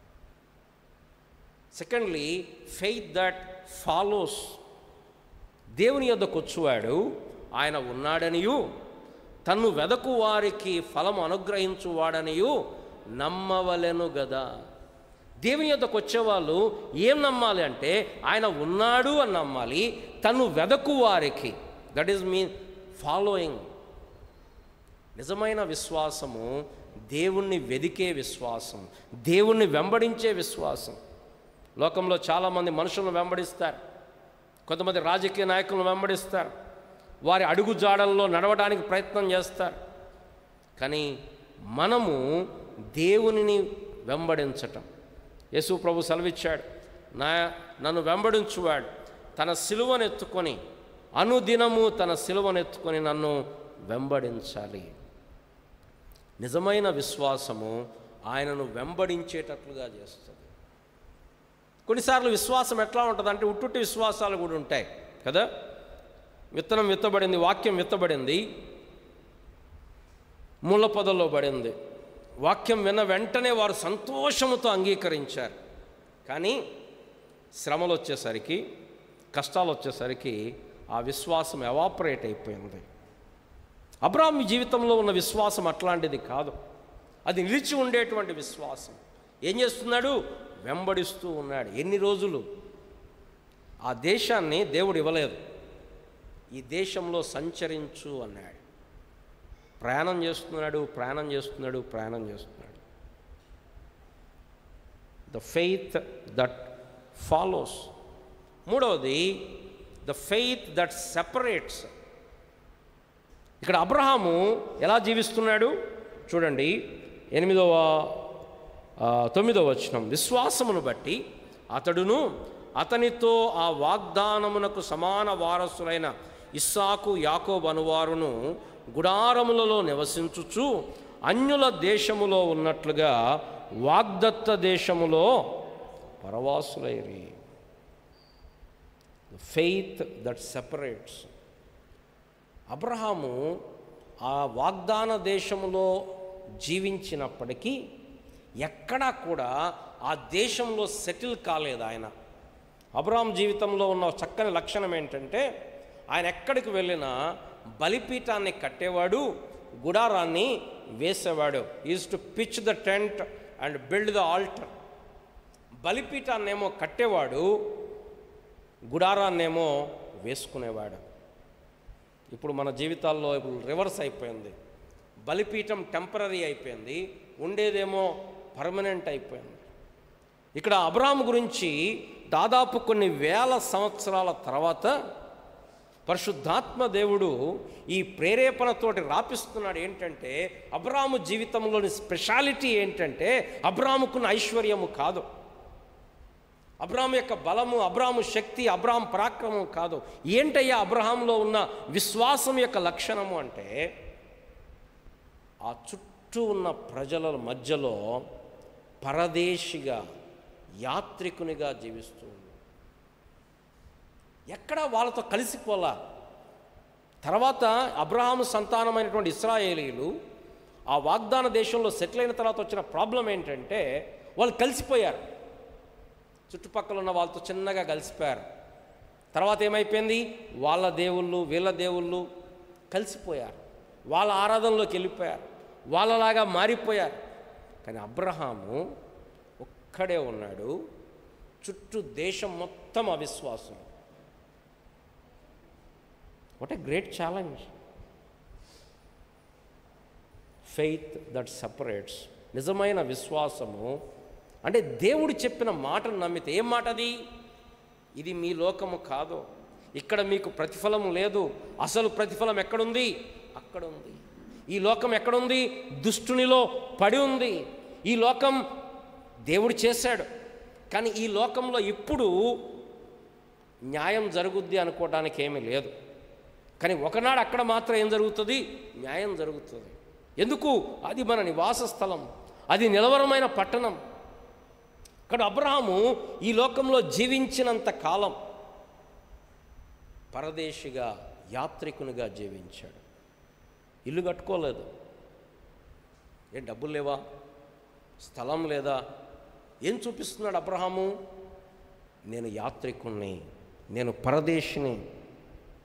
సెకండ్లీ ఫెయిత్ దట్ ఫాలోస్ దేవుని యొద్దకు వచ్చువాడు ఆయన ఉన్నాడనియు తన్ను వెదకు వారికి ఫలము అనుగ్రహించువాడనియు నమ్మవలెను గదా దేవుని యొద్దకు వచ్చేవాళ్ళు ఏం నమ్మాలి అంటే ఆయన ఉన్నాడు అని నమ్మాలి తను వెదకు వారికి దట్ ఈస్ మీన్ ఫాలోయింగ్ నిజమైన విశ్వాసము దేవుణ్ణి వెదికే విశ్వాసం దేవుణ్ణి వెంబడించే విశ్వాసం లోకంలో చాలామంది మనుషులను వెంబడిస్తారు కొంతమంది రాజకీయ నాయకులను వెంబడిస్తారు వారి అడుగు జాడల్లో నడవడానికి ప్రయత్నం చేస్తారు కానీ మనము దేవునిని వెంబడించటం యేసు ప్రభు సెలవిచ్చాడు నా నన్ను వెంబడించువాడు తన సిలువనెత్తుకొని అనుదినము తన సిలువనెత్తుకొని నన్ను వెంబడించాలి నిజమైన విశ్వాసము ఆయనను వెంబడించేటట్లుగా చేస్తుంది కొన్నిసార్లు విశ్వాసం ఎట్లా ఉంటుంది అంటే ఉట్టుట్టి విశ్వాసాలు కూడా ఉంటాయి కదా విత్తనం విత్తబడింది వాక్యం విత్తబడింది ముళ్ళ పొదల్లో పడింది వాక్యం విన్న వెంటనే వారు సంతోషముతో అంగీకరించారు కానీ శ్రమలు వచ్చేసరికి కష్టాలు వచ్చేసరికి ఆ విశ్వాసం ఎవాపరేట్ అయిపోయింది అబ్రాహ్మ జీవితంలో ఉన్న విశ్వాసం అట్లాంటిది కాదు అది నిలిచి ఉండేటువంటి విశ్వాసం ఏం చేస్తున్నాడు వెంబడిస్తూ ఉన్నాడు ఎన్ని రోజులు ఆ దేశాన్ని దేవుడు ఇవ్వలేదు ఈ దేశంలో సంచరించు అన్నాడు ప్రయాణం చేస్తున్నాడు ప్రయాణం చేస్తున్నాడు ప్రయాణం చేస్తున్నాడు ద ఫెయిత్ దట్ ఫాలోస్ మూడవది ద ఫెయిత్ దట్ సెపరేట్స్ ఇక్కడ అబ్రహాము ఎలా జీవిస్తున్నాడు చూడండి ఎనిమిదవ ఆ, తొమ్మిదవ వచనం విశ్వాసమును బట్టి అతడును అతనితో ఆ వాగ్దానమునకు సమాన వారసులైన ఇస్సాకు యాకోబు అనువారును గుడారములలో నివసించుచు అన్యుల దేశములో ఉన్నట్లుగా వాగ్దత్త దేశములో పరవాసులైరి ఫెయిత్ దట్ సెపరేట్స్ అబ్రహాము ఆ వాగ్దాన దేశంలో జీవించినప్పటికీ ఎక్కడా కూడా ఆ దేశంలో సెటిల్ కాలేదు ఆయన అబ్రహాం జీవితంలో ఉన్న చక్కని లక్షణం ఏంటంటే ఆయన ఎక్కడికి వెళ్ళినా బలిపీఠాన్ని కట్టేవాడు గుడారాన్ని వేసేవాడు is to pitch the tent and build the altar బలిపీఠాన్నేమో కట్టేవాడు గుడారాన్నేమో వేసుకునేవాడు ఇప్పుడు మన జీవితాల్లో ఇప్పుడు రివర్స్ అయిపోయింది బలిపీఠం టెంపరీ అయిపోయింది ఉండేదేమో పర్మనెంట్ అయిపోయింది ఇక్కడ అబ్రాహం గురించి దాదాపు కొన్ని వేల సంవత్సరాల తర్వాత పరిశుద్ధాత్మ దేవుడు ఈ ప్రేరేపణతోటి రాపిస్తున్నాడు ఏంటంటే అబ్రాము జీవితంలోని స్పెషాలిటీ ఏంటంటే అబ్రాముకున్న ఐశ్వర్యము కాదు అబ్రాహం యొక్క బలము అబ్రాహము శక్తి అబ్రాహం పరాక్రమం కాదు ఏంటయ్యా అబ్రహాంలో ఉన్న విశ్వాసం యొక్క లక్షణము అంటే ఆ చుట్టూ ఉన్న ప్రజల మధ్యలో పరదేశిగా యాత్రికునిగా జీవిస్తూ ఉంది ఎక్కడ వాళ్ళతో కలిసిపోలా తర్వాత అబ్రహాము సంతానమైనటువంటి ఇస్రాయేలీలు ఆ వాగ్దాన దేశంలో సెటిల్ అయిన తర్వాత వచ్చిన ప్రాబ్లం ఏంటంటే వాళ్ళు కలిసిపోయారు చుట్టుపక్కల ఉన్న వాళ్ళతో చిన్నగా కలిసిపోయారు తర్వాత ఏమైపోయింది వాళ్ళ దేవుళ్ళు వీళ్ళ దేవుళ్ళు కలిసిపోయారు వాళ్ళ ఆరాధనలోకి వెళ్ళిపోయారు వాళ్ళలాగా మారిపోయారు కానీ అబ్రహాము ఒక్కడే ఉన్నాడు చుట్టూ దేశం మొత్తం అవిశ్వాసం what a great challenge faith that separates నిజమైన విశ్వాసము అంటే దేవుడు చెప్పిన మాటను నమ్మితే ఏం మాట అది ఇది మీ లోకము కాదు ఇక్కడ మీకు ప్రతిఫలము లేదు అసలు ప్రతిఫలం ఎక్కడుంది అక్కడ ఉంది ఈ లోకం ఎక్కడుంది దుష్టునిలో పడి ఉంది ఈ లోకం దేవుడు చేశాడు కానీ ఈ లోకంలో ఇప్పుడు న్యాయం జరుగుద్ది అనుకోవడానికి ఏమీ లేదు కానీ ఒకనాడు అక్కడ మాత్రం ఏం జరుగుతుంది న్యాయం జరుగుతుంది ఎందుకు అది మన నివాస స్థలం అది నిలవరమైన పట్టణం ఇక్కడ అబ్రహాము ఈ లోకంలో జీవించినంత కాలం పరదేశిగా యాత్రికునిగా జీవించాడు ఇల్లు కట్టుకోలేదు ఏ డబ్బులు లేవా స్థలం లేదా ఏం చూపిస్తున్నాడు అబ్రహాము నేను యాత్రికుణ్ణి నేను పరదేశిని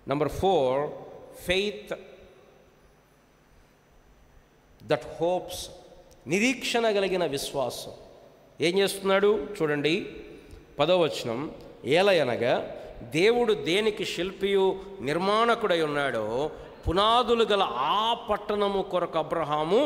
number four faith that hopes నిరీక్షణ కలిగిన విశ్వాసం ఏం చేస్తున్నాడు చూడండి పదవచనం ఏలయనగా దేవుడు దేనికి శిల్పియు నిర్మాణకుడై ఉన్నాడో పునాదులు గల ఆ పట్టణము కొరకు అబ్రహాము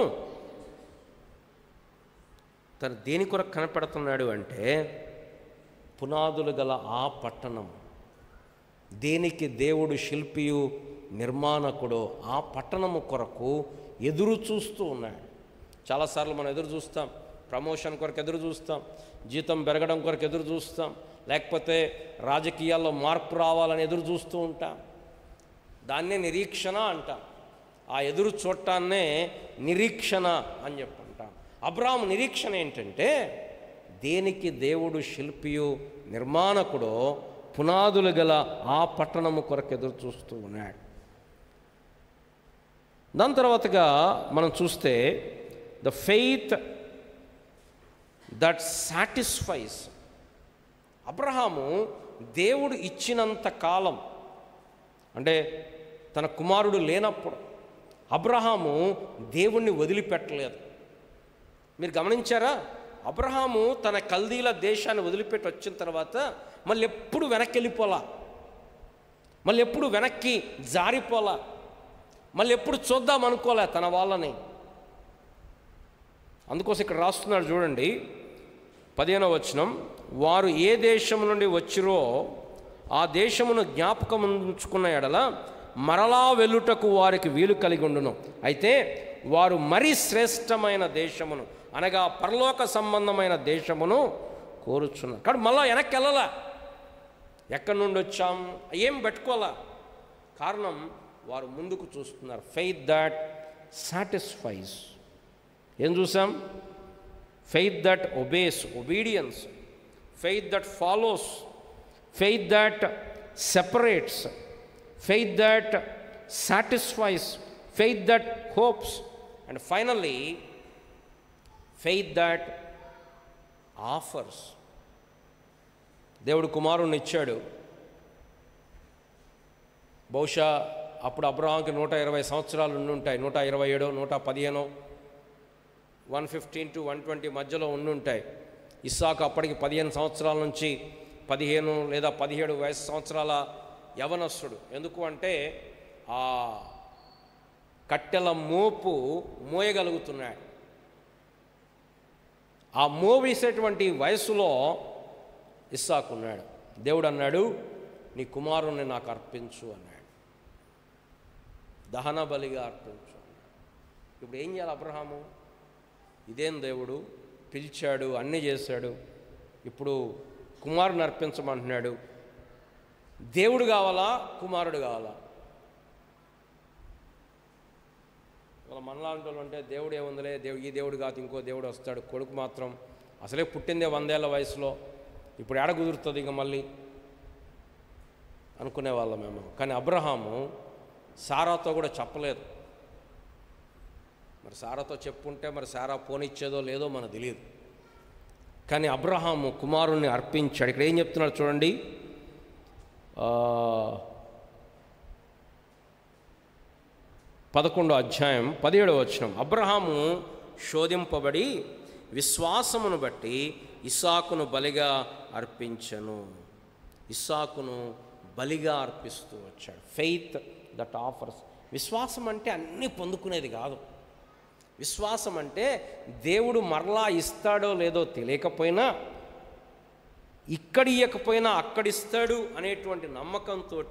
తను దేని కొరకు కనపెడుతున్నాడు అంటే పునాదులు గల ఆ పట్టణం దేనికి దేవుడు శిల్పియు నిర్మాణకుడో ఆ పట్టణము కొరకు ఎదురు చూస్తూ ఉన్నాడు చాలాసార్లు మనం ఎదురు చూస్తాం ప్రమోషన్ కొరకు ఎదురు చూస్తాం జీతం పెరగడం కొరకు ఎదురు చూస్తాం లేకపోతే రాజకీయాల్లో మార్పు రావాలని ఎదురు చూస్తూ ఉంటాం దాన్నే నిరీక్షణ అంటాం ఆ ఎదురు చూడటాన్నే నిరీక్షణ అని చెప్పి అంటాం అబ్రాహం నిరీక్షణ ఏంటంటే దేనికి దేవుడు శిల్పియు నిర్మాణకుడో పునాదులు గల ఆ పట్టణము కొరకు ఎదురు చూస్తూ ఉన్నాడు దాని తర్వాతగా మనం చూస్తే the faith that satisfies Abraham దేవుడు ఇచ్చినంత కాలం అంటే తన కుమారుడు లేనప్పుడు అబ్రహాము దేవుణ్ణి వదిలిపెట్టలేదు మీరు గమనించారా అబ్రహాము తన కల్దీల దేశాన్ని వదిలిపెట్టి వచ్చిన తర్వాత మళ్ళీ ఎప్పుడు వెనక్కి వెళ్ళిపోలా మళ్ళీ ఎప్పుడు వెనక్కి జారిపోలా మళ్ళీ ఎప్పుడు చూద్దాం అనుకోలే తన వాళ్ళని అందుకోసం ఇక్కడ రాస్తున్నాడు చూడండి పదిహేనవ వచనం వారు ఏ దేశం నుండి వచ్చిరో ఆ దేశమును జ్ఞాపకం ఉంచుకున్న ఎడల మరలా వెళ్ళుటకు వారికి వీలు కలిగి ఉండును అయితే వారు మరీ శ్రేష్టమైన దేశమును అనగా పరలోక సంబంధమైన దేశమును కోరుచున్నారు కానీ మళ్ళా వెనక్కి వెళ్ళాలా ఎక్కడి నుండి వచ్చాం ఏం పెట్టుకోవాలా కారణం వారు ముందుకు చూస్తున్నారు ఫెయిత్ దాట్ సాటిస్ఫైస్ ఏం చూసాం faith that obeys obedience faith that follows faith that separates faith that satisfies faith that hopes and finally faith that offers దేవుడు కుమారుణ్ణి ఇచ్చాడు బహుశా అప్పుడు అబ్రహాంకి నూట ఇరవై సంవత్సరాలు ఉండుంటాయి నూట ఇరవై ఏడో నూట పదిహేనో one fifteen to one twenty మధ్యలో ఉండుంటాయి ఇస్సాకు అప్పటికి పదిహేను సంవత్సరాల నుంచి పదిహేను లేదా పదిహేడు వయసు సంవత్సరాల యవనస్తుడు ఎందుకు అంటే ఆ కట్టెల మోపు మోయగలుగుతున్నాడు ఆ మోవేసేటువంటి వయసులో ఇస్సాకు ఉన్నాడు దేవుడు అన్నాడు నీ కుమారుణ్ణి నాకు అర్పించు అన్నాడు దహన బలిగా అర్పించు అన్నాడు ఇప్పుడు ఏం చేయాలి అబ్రహాము ఇదేం దేవుడు పిలిచాడు అన్నీ చేశాడు ఇప్పుడు కుమారుని అర్పించమంటున్నాడు దేవుడు కావాలా కుమారుడు కావాలా వాళ్ళ మనలాంటి వాళ్ళు అంటే దేవుడు ఏముందిలే దేవుడు ఈ దేవుడు కాదు ఇంకో దేవుడు వస్తాడు కొడుకు మాత్రం అసలే పుట్టిందే వందేళ్ల వయసులో ఇప్పుడు ఎడ కుదురుతుంది ఇక మళ్ళీ అనుకునే వాళ్ళం మేము కానీ అబ్రహాము సారాతో కూడా చెప్పలేదు మరి సారాతో చెప్పుంటే మరి సారా పోనిచ్చేదో లేదో మనకు తెలియదు కానీ అబ్రహాము కుమారుణ్ణి అర్పించాడు ఇక్కడ ఏం చెప్తున్నాడు చూడండి ఆ, పదకొండో అధ్యాయం పదిహేడవ వచనం అబ్రహాము శోధింపబడి విశ్వాసమును బట్టి ఇస్సాకును బలిగా అర్పించను ఇస్సాకును బలిగా అర్పిస్తూ వచ్చాడు ఫెయిత్ దట్ ఆఫర్స్ విశ్వాసం అంటే అన్నీ పొందుకునేది కాదు విశ్వాసం అంటే దేవుడు మరలా ఇస్తాడో లేదో తెలియకపోయినా ఇక్కడ ఇవ్వకపోయినా అక్కడిస్తాడు అనేటువంటి నమ్మకంతో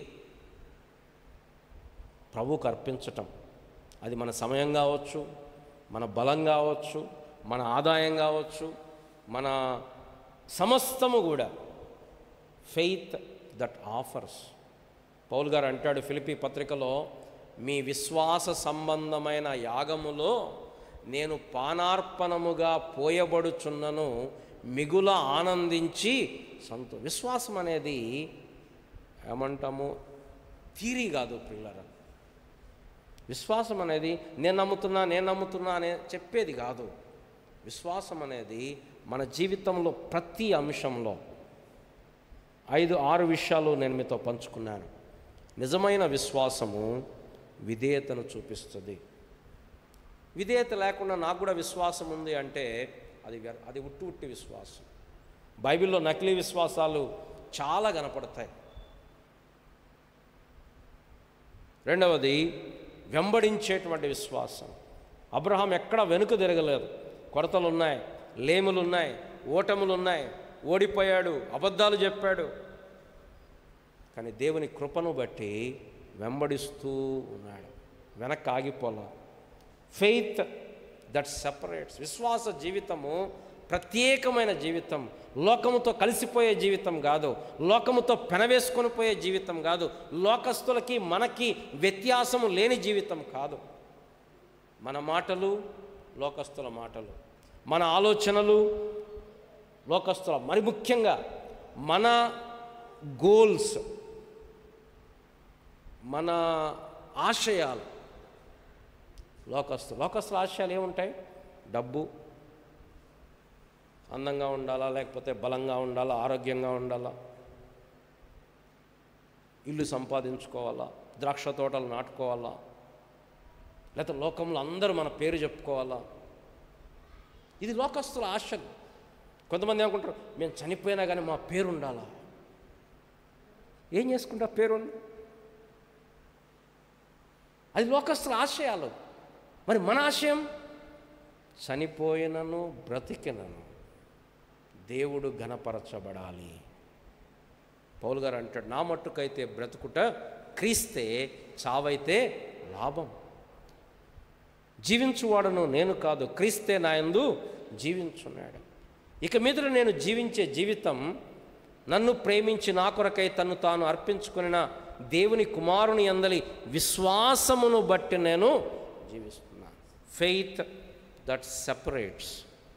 ప్రభువుకు అర్పించటం అది మన సమయం కావచ్చు మన బలం కావచ్చు మన ఆదాయం కావచ్చు మన సమస్తము కూడా ఫెయిత్ దట్ ఆఫర్స్ పౌల్ గారు అంటాడు ఫిలిపి పత్రికలో మీ విశ్వాస సంబంధమైన యాగములో నేను పానార్పణముగా పోయబడుచున్నను మిగుల ఆనందించి సంతో విశ్వాసం అనేది ఏమంటాము థీరీ కాదు పిల్లరా విశ్వాసం అనేది నేను నమ్ముతున్నా నేను నమ్ముతున్నా అనే చెప్పేది కాదు విశ్వాసం అనేది మన జీవితంలో ప్రతి అంశంలో ఐదు ఆరు విషయాలు నేను మీతో పంచుకున్నాను నిజమైన విశ్వాసము విధేయతను చూపిస్తుంది విధేయత లేకుండా నాకు కూడా విశ్వాసం ఉంది అంటే అది వ్యర్- అది ఉట్టు ఉట్టి విశ్వాసం బైబిల్లో నకిలీ విశ్వాసాలు చాలా కనపడతాయి రెండవది వెంబడించేటువంటి విశ్వాసం అబ్రహాం ఎక్కడ వెనుక తిరగలేదు కొరతలు ఉన్నాయి లేములు ఉన్నాయి ఓటములు ఉన్నాయి ఓడిపోయాడు అబద్ధాలు చెప్పాడు కానీ దేవుని కృపను బట్టి వెంబడిస్తూ ఉన్నాడు వెనక్కి ఆగిపోలా ఫెయిత్ దట్ సెపరేట్స్ విశ్వాస జీవితము ప్రత్యేకమైన జీవితం లోకముతో కలిసిపోయే జీవితం కాదు లోకముతో పెనవేసుకొని పోయే జీవితం కాదు లోకస్తులకి మనకి వ్యత్యాసము లేని జీవితం కాదు మన మాటలు లోకస్తుల మాటలు మన ఆలోచనలు లోకస్తుల మరి ముఖ్యంగా మన గోల్స్ మన ఆశయాలు లోకస్తు లోకస్తుల ఆశయాలు ఏముంటాయి డబ్బు అందంగా ఉండాలా లేకపోతే బలంగా ఉండాలా ఆరోగ్యంగా ఉండాలా ఇల్లు సంపాదించుకోవాలా ద్రాక్ష తోటలు నాటుకోవాలా లేకపోతే లోకంలో అందరూ మన పేరు చెప్పుకోవాలా ఇది లోకస్తుల ఆశలు కొంతమంది ఏమనుకుంటారు మేము చనిపోయినా కానీ మా పేరు ఉండాలా ఏం చేసుకుంటా పేరు ఉంది? అది లోకస్తుల ఆశయాలు మరి మన ఆశయం చనిపోయినను బ్రతికినను దేవుడు ఘనపరచబడాలి పౌలు గారు అంటాడు నా మట్టుకైతే బ్రతుకుట క్రీస్తే చావైతే లాభం జీవించువాడను నేను కాదు క్రీస్తే నాయందు జీవించున్నాడు ఇక మీద నేను జీవించే జీవితం నన్ను ప్రేమించి నా కొరకై తన్ను తాను అర్పించుకున్న దేవుని కుమారుని అందలి విశ్వాసమును బట్టి నేను జీవిస్తున్నాను ఫెయిత్ దట్ సెపరేట్స్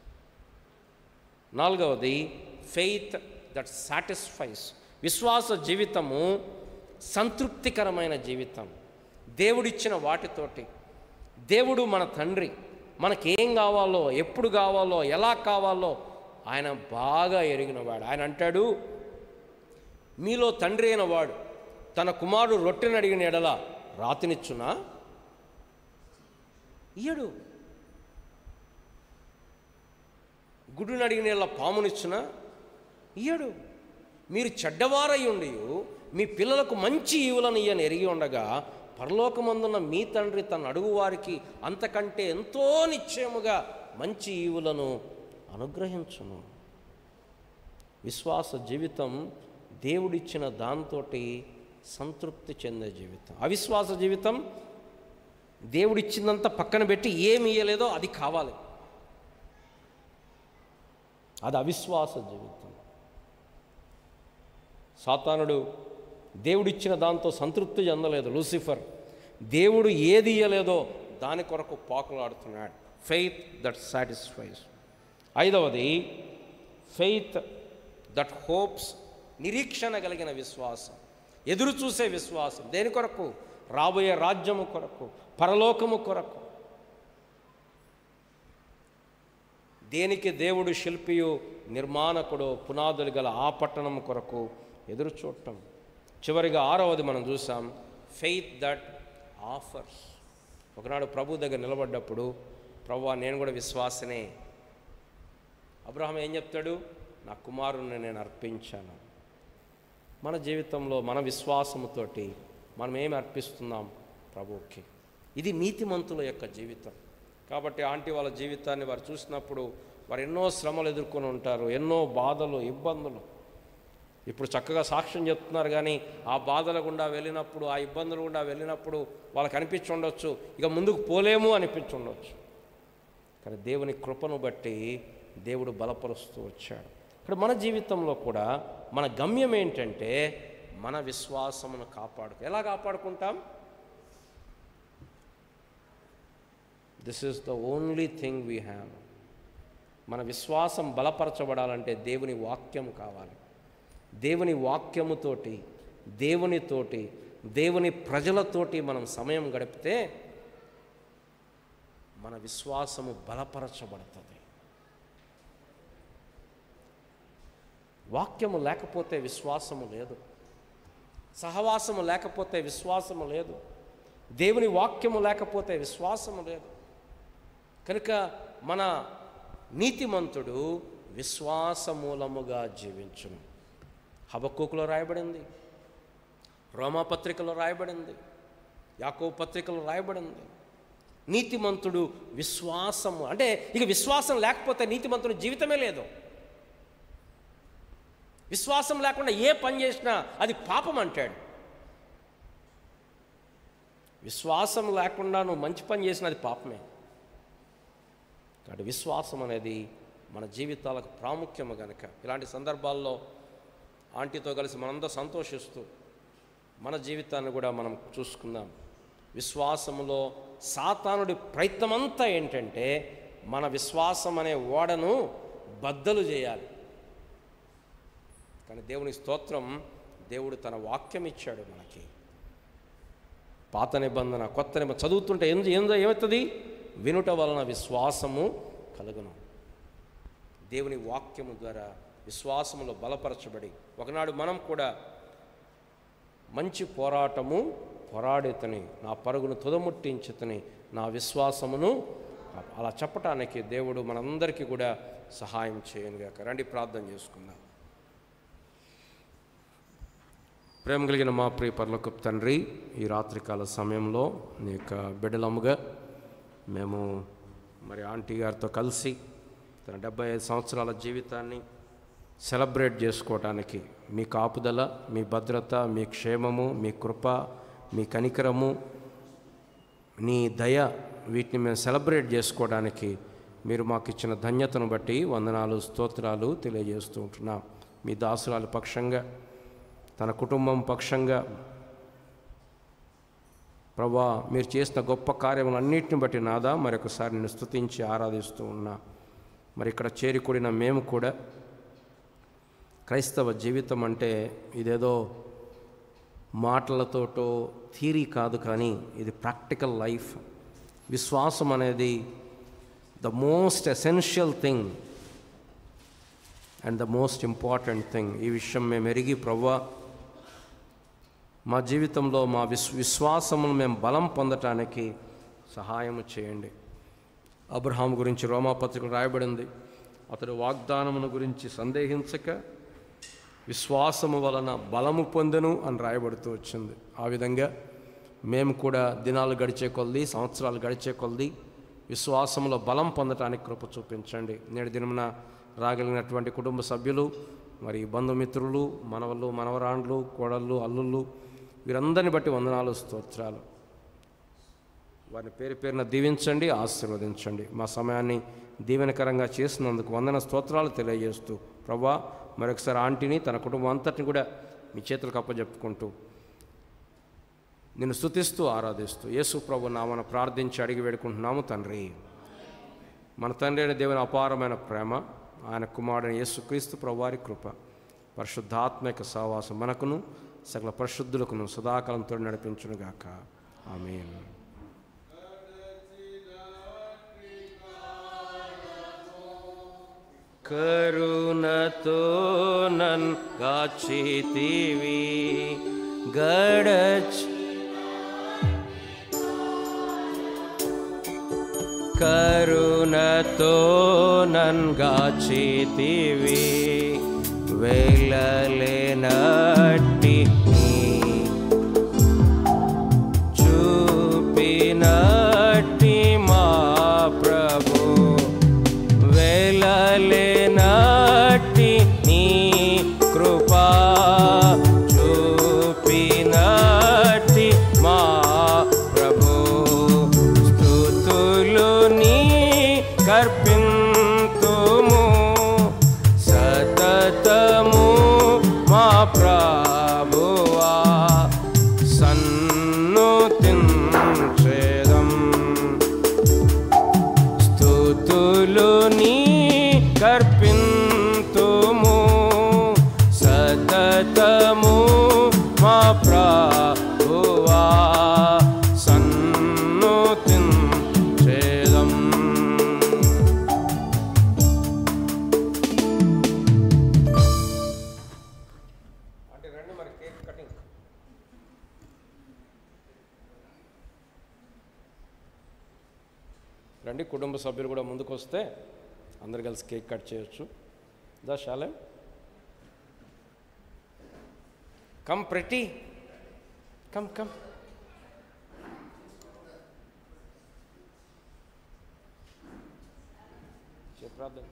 నాలుగవది ఫెయిత్ దట్ సాటిస్ఫైస్ విశ్వాస జీవితము సంతృప్తికరమైన జీవితం దేవుడిచ్చిన వాటితోటి దేవుడు మన తండ్రి మనకేం కావాలో ఎప్పుడు కావాలో ఎలా కావాలో ఆయన బాగా ఎరిగినవాడు ఆయన అంటాడు మీలో తండ్రి అయిన వాడు తన కుమారుడు రొట్టెని అడిగిన ఎడల రాతినిచ్చునా ఇయ్యడు గుడ్డుని అడిగిన ఎడల పామునిచ్చునా ఇయ్యడు మీరు చెడ్డవారై ఉండి మీ పిల్లలకు మంచి ఈవులను ఇయ్యని ఎరిగి ఉండగా పరలోకమందున్న మీ తండ్రి తన అడుగు వారికి అంతకంటే ఎంతో నిశ్చయముగా మంచి ఈవులను అనుగ్రహించును విశ్వాస జీవితం దేవుడిచ్చిన దాంతోటి సంతృప్తి చెందే జీవితం అవిశ్వాస జీవితం దేవుడిచ్చిందంతా పక్కన పెట్టి ఏమి ఇయ్యలేదో అది కావాలి అది అవిశ్వాస జీవితం సాతానుడు దేవుడిచ్చిన దాంతో సంతృప్తి చెందలేదు లూసిఫర్ దేవుడు ఏది ఇయ్యలేదో దాని కొరకు పాకులాడుతున్నాడు ఫెయిత్ దట్ సాటిస్ఫైస్ ఐదవది ఫెయిత్ దట్ హోప్స్ నిరీక్షణ కలిగిన విశ్వాసం ఎదురు చూసే విశ్వాసం దేని కొరకు రాబోయే రాజ్యము కొరకు పరలోకము కొరకు దేనికి దేవుడు శిల్పియు నిర్మాణకుడు పునాదులు గల ఆ పట్టణం కొరకు ఎదురు చూడటం చివరిగా ఆరవది మనం చూసాం ఫెయిత్ దట్ ఆఫర్స్ ఒకనాడు ప్రభు దగ్గర నిలబడ్డప్పుడు ప్రభు నేను కూడా విశ్వాసనే అబ్రహం ఏం చెప్తాడు నా కుమారుణ్ణి నేను అర్పించాను మన జీవితంలో మన విశ్వాసముతోటి మనం ఏమి అర్పిస్తున్నాం ప్రభువుకి ఇది నీతిమంతుల యొక్క జీవితం కాబట్టి ఆంటీ వాళ్ళ జీవితాన్ని వారు చూసినప్పుడు వారు ఎన్నో శ్రమలు ఎదుర్కొని ఉంటారు ఎన్నో బాధలు ఇబ్బందులు ఇప్పుడు చక్కగా సాక్ష్యం చెప్తున్నారు కానీ ఆ బాధల గుండా వెళ్ళినప్పుడు ఆ ఇబ్బందుల గుండా వెళ్ళినప్పుడు వాళ్ళకి అనిపించి ఉండొచ్చు ఇక ముందుకు పోలేము అనిపించి ఉండొచ్చు కానీ దేవుని కృపను బట్టి దేవుడు బలపరుస్తూ వచ్చాడు ఇక్కడ మన జీవితంలో కూడా మన గమ్యం ఏంటంటే మన విశ్వాసమును కాపాడుకు ఎలా కాపాడుకుంటాం this is the only thing we have మన విశ్వాసం బలపరచబడాలంటే దేవుని వాక్యం కావాలి దేవుని వాక్యముతోటి దేవునితోటి దేవుని ప్రజలతోటి మనం సమయం గడిపితే మన విశ్వాసము బలపరచబడుతుంది వాక్యము లేకపోతే విశ్వాసము లేదు సహవాసము లేకపోతే విశ్వాసము లేదు దేవుని వాక్యము లేకపోతే విశ్వాసము లేదు కనుక మన నీతిమంతుడు విశ్వాసమూలముగా జీవించును హబక్కూకులో రాయబడింది రోమాపత్రికలో రాయబడింది యాకో పత్రికలో రాయబడింది నీతిమంతుడు విశ్వాసము అంటే ఇక విశ్వాసం లేకపోతే నీతిమంతుడి జీవితమే లేదు విశ్వాసం లేకుండా ఏ పని చేసినా అది పాపం అంటాడు విశ్వాసం లేకుండా నువ్వు మంచి పని చేసినా అది పాపమే కాబట్టి విశ్వాసం అనేది మన జీవితాలకు ప్రాముఖ్యము గనక ఇలాంటి సందర్భాల్లో ఆంటీతో కలిసి మనందరూ సంతోషిస్తూ మన జీవితాన్ని కూడా మనం చూసుకుందాం విశ్వాసములో సాతానుడి ప్రయత్నమంతా ఏంటంటే మన విశ్వాసం అనే ఓడను బద్దలు చేయాలి కానీ దేవుని స్తోత్రం దేవుడు తన వాక్యం ఇచ్చాడు మనకి పాత నిబంధన కొత్త నిబంధన చదువుతుంటే ఎందు ఎందు ఏమవుతుంది వినుట వలన విశ్వాసము కలుగును దేవుని వాక్యము ద్వారా విశ్వాసములో బలపరచబడి ఒకనాడు మనం కూడా మంచి పోరాటము పోరాడితని నా పరుగును తుదముట్టించుతని నా విశ్వాసమును అలా చెప్పటానికి దేవుడు మనందరికీ కూడా సహాయం చేయనుగాక రండి ప్రార్థన చేసుకుందాం ప్రేమ కలిగిన మా ప్రియ పర్లకు తండ్రి ఈ రాత్రికాల సమయంలో నీ యొక్క బిడ్డలముగా మేము మరి ఆంటీ గారితో కలిసి తన డెబ్బై ఐదు సంవత్సరాల జీవితాన్ని సెలబ్రేట్ చేసుకోవటానికి మీ కాపుదల మీ భద్రత మీ క్షేమము మీ కృప మీ కనికరము నీ దయ వీటిని మేము సెలబ్రేట్ చేసుకోవడానికి మీరు మాకు ఇచ్చిన ధన్యతను బట్టి వందనాలు స్తోత్రాలు తెలియజేస్తూ ఉంటున్నాం మీ దాసురాలు పక్షంగా తన కుటుంబం పక్షంగా ప్రభా మీరు చేసిన గొప్ప కార్యములన్నిటిని బట్టి నాదా మరొకసారి నేను స్తుతించి ఆరాధిస్తూ ఉన్నా మరి ఇక్కడ చేరికూడిన మేము కూడా క్రైస్తవ జీవితం అంటే ఇదేదో మాటలతోటో థీరీ కాదు కానీ ఇది ప్రాక్టికల్ లైఫ్ విశ్వాసం అనేది the most essential thing and the most important thing ఈ విషయం మేము ఎరిగి ప్రవ్వా మా జీవితంలో మా విశ్ విశ్వాసమును మేము బలం పొందటానికి సహాయం చేయండి అబ్రహాం గురించి రోమాపత్రికలు రాయబడింది అతడు వాగ్దానమును గురించి సందేహించక విశ్వాసము వలన బలము పొందెను అని రాయబడుతూ వచ్చింది ఆ విధంగా మేము కూడా దినాలు గడిచే కొలది సంవత్సరాలు గడిచే కొలది విశ్వాసంలో బలం పొందటానికి కృప చూపించండి నేడు దినమున రాగలిగినటువంటి కుటుంబ సభ్యులు మరి బంధుమిత్రులు మనవళ్ళు మనవరాండ్లు కోడళ్ళు అల్లుళ్ళు వీరందరిని బట్టి వందనాలు స్తోత్రాలు వారిని పేరు పేరున దీవించండి ఆశీర్వదించండి మా సమయాన్ని దీవెనకరంగా చేసినందుకు వందన స్తోత్రాలు తెలియజేస్తూ ప్రభా మరొకసారి ఆంటీని తన కుటుంబం అంతటిని కూడా మీ చేతులకు అప్పచెప్పుకుంటూ నిన్ను స్తుతిస్తూ ఆరాధిస్తూ యేసు ప్రభు నామన ప్రార్థించి అడిగి వేడుకుంటున్నాము తండ్రి మన తండ్రి అయిన దేవుని అపారమైన ప్రేమ ఆయన కుమారుడైన యేసుక్రీస్తు ప్రభువారి కృప పరిశుద్ధాత్మక సహవాసం మనకును సకల పరిశుద్ధులకును సదాకాలంతో నడిపించునుగాక ఆమేన్ కరుణతో నన్ గాచితివి గడచ్ కరుణతో నన్ గాచితివి వేలలేనట్టి నీ చూపినట్టి మా ప్రభు వేలలేనట్టి నీ కృపా చూపినట్టి మా ప్రభు స్తుతులు నీ కర్పింతుము సతతము మా ప్రా రండి కుటుంబ సభ్యులు కూడా ముందుకు వస్తే అందరు కలిసి కేక్ కట్ చేయొచ్చు దా శాలే కమ్ ప్రెట్టి కమ్ కమ్ ప్రార్థన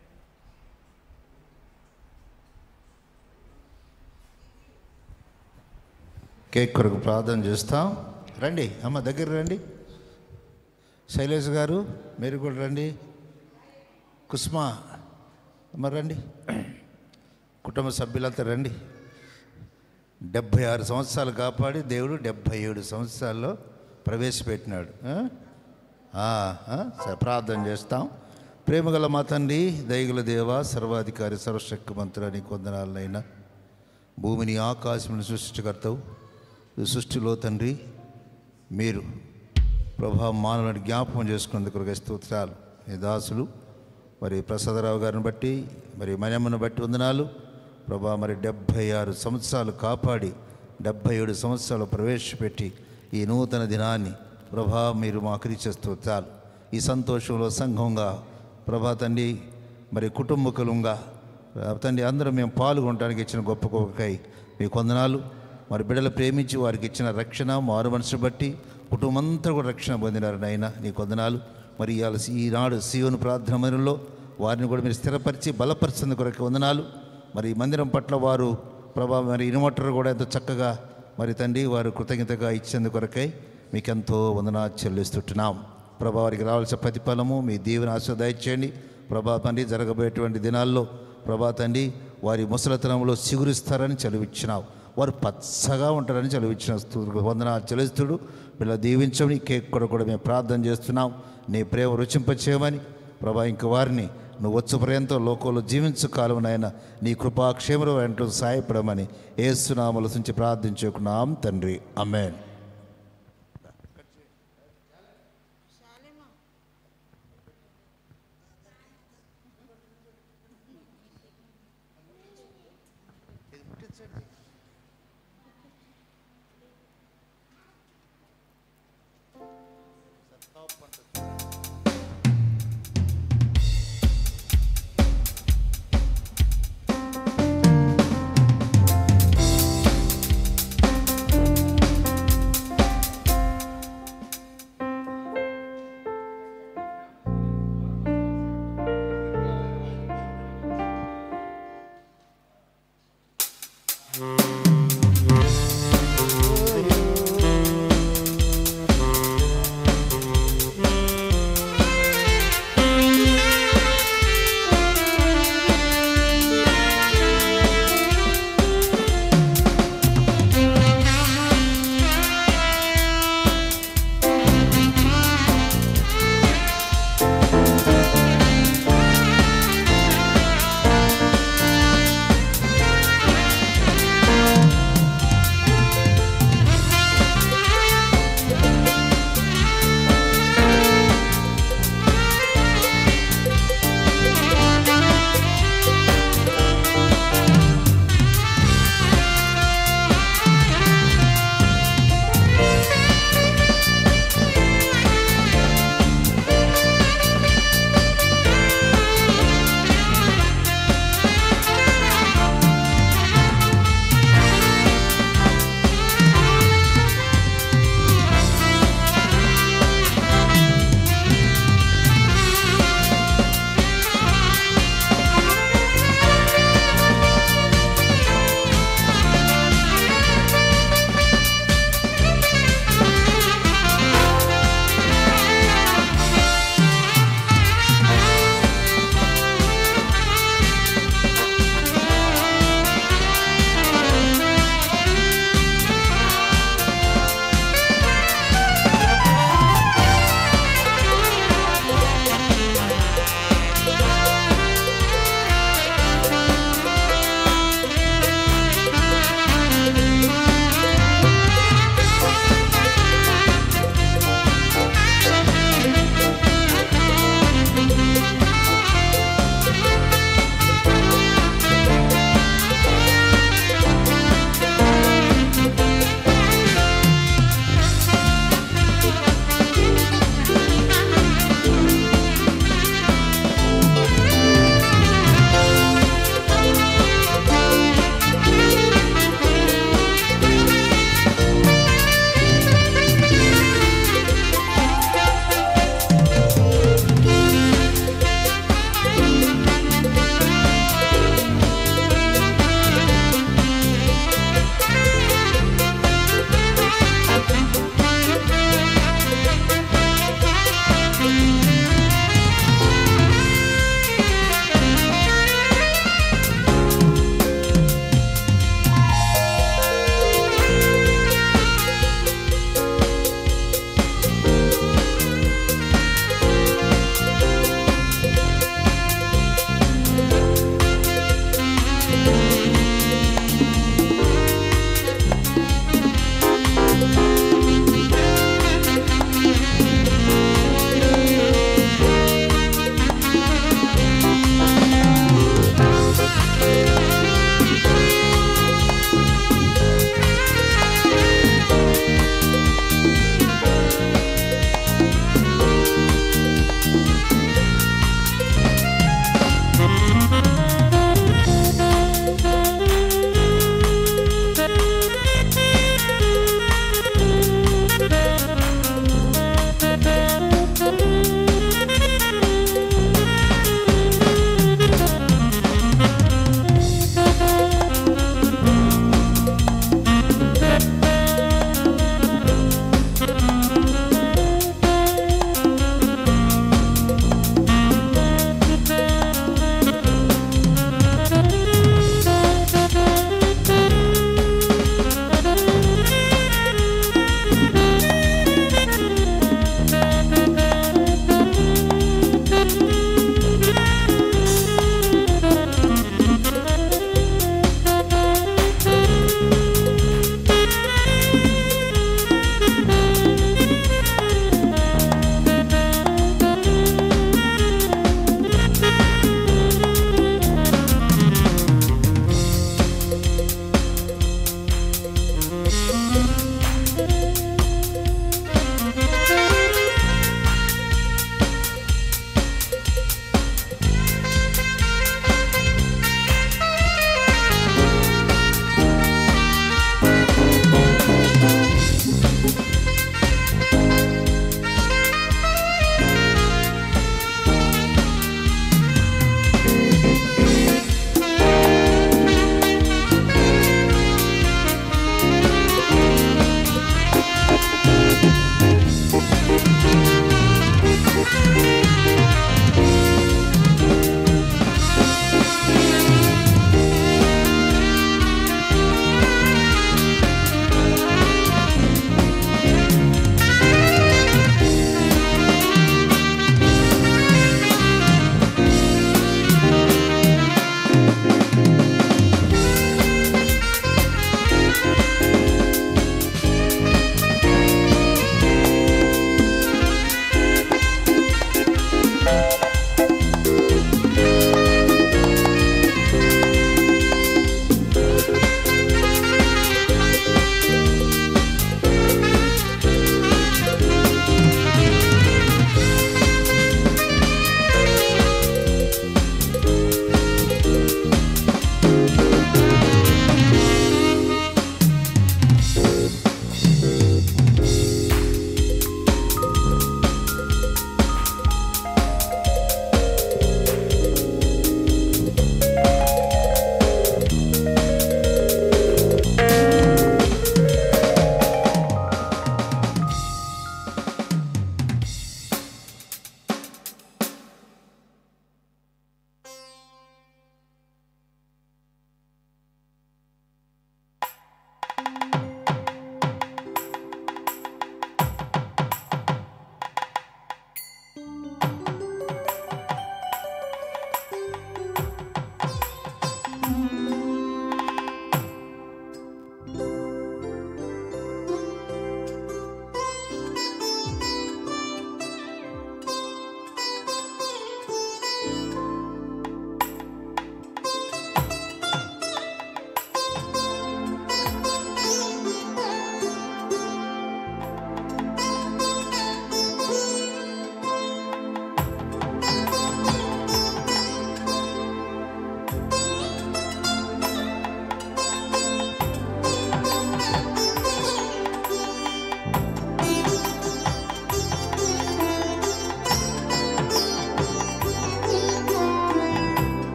కేక్ కొరకు ప్రార్థన చేస్తాం రండి అమ్మ దగ్గర రండి శైలేష్ గారు మీరు కూడా రండి కుస్మా అమ్మ రండి కుటుంబ సభ్యులంతా రండి డెబ్భై ఆరు సంవత్సరాలు కాపాడి దేవుడు డెబ్భై ఏడు సంవత్సరాల్లో ప్రవేశపెట్టినాడు ఆ? ఆ, ఆ, సరే, ప్రార్థన చేస్తాం ప్రేమగల మా తండ్రి దయగల దేవ సర్వాధికారి సర్వశక్తిమంతులని కొందనాలనైనా భూమిని ఆకాశమును సృష్టికర్తవు ఈ సృష్టిలో తండ్రి మీరు ప్రభా మానవుని జ్ఞాపకం చేసుకున్నందుకు కొరకు స్తోత్రాలు ఈ దాసులు మరి ప్రసాదరావు గారిని బట్టి మరి మనమ్మను బట్టి వందనాలు ప్రభా మరి డెబ్భై ఆరు సంవత్సరాలు కాపాడి డెబ్భై ఏడు సంవత్సరాలు ప్రవేశపెట్టి ఈ నూతన దినాన్ని ప్రభా మీరు మాకు ఇచ్చే స్తోత్రాలు ఈ సంతోషంలో సంఘంగా ప్రభా తండ్రి మరి కుటుంబకులంగా తండ్రి అందరం మేము పాల్గొనడానికి ఇచ్చిన గొప్ప గొప్పకై మీ కొందనాలు మరి బిడ్డలు ప్రేమించి వారికి ఇచ్చిన రక్షణ మారు మనసు బట్టి కుటుంబం అంతా కూడా రక్షణ పొందినారు నాయన నీ కొందనాలు మరి ఇవాళ ఈనాడు సీయోను ప్రార్థన మందిరంలో వారిని కూడా మీరు స్థిరపరిచి బలపరిచిన కొరకు వందనాలు మరి ఈ మందిరం పట్ల వారు ప్రభా మరి ఇనుమటర్ కూడా ఎంతో చక్కగా మరి తండ్రి వారు కృతజ్ఞతగా ఇచ్చేందు కొరకై మీకెంతో వందనా చెల్లిస్తుంటున్నాం ప్రభా వారికి రావాల్సిన ప్రతిఫలము మీ దీవెన ఆశీర్వదించండి ప్రభా తండ్రి జరగబోయేటువంటి దినాల్లో ప్రభా తండ్రి వారి ముసలతనంలో సిగురిస్తారని చదివిచ్చినావు వారు పచ్చగా ఉంటారని చదివిచ్చిన వందన చెల్లిస్తుడు వీళ్ళ దీవించమని కేక్ కూడా కూడా మేము ప్రార్థన చేస్తున్నాం నీ ప్రేమ రుచింపచేయమని ప్రభా ఇంక వారిని నువ్వు వచ్చు పర్యంతం లోకంలో జీవించు కాలం నాయన నీ కృపాక్షేమలు వెంటూ సాయపడమని ఏసునామల నుంచి ప్రార్థించుకున్నాం తండ్రి అమ్మేన్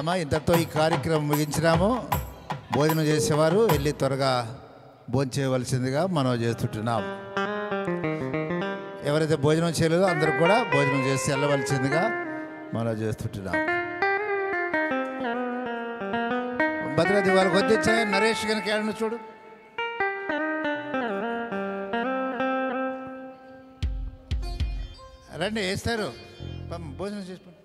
అమ్మ ఇంతటితో ఈ కార్యక్రమం ముగించినాము భోజనం చేసేవారు వెళ్ళి త్వరగా భోజనం చేయవలసిందిగా మనం చేస్తుంటున్నాం ఎవరైతే భోజనం చేయలేదో అందరూ కూడా భోజనం చేసి వెళ్ళవలసిందిగా మనం చేస్తుంటున్నాం భద్రతి వాళ్ళకి వచ్చే నరేష్ కనుక ఏడను చూడు రండి వేస్తారు పమ్, భోజనం చేసి పం.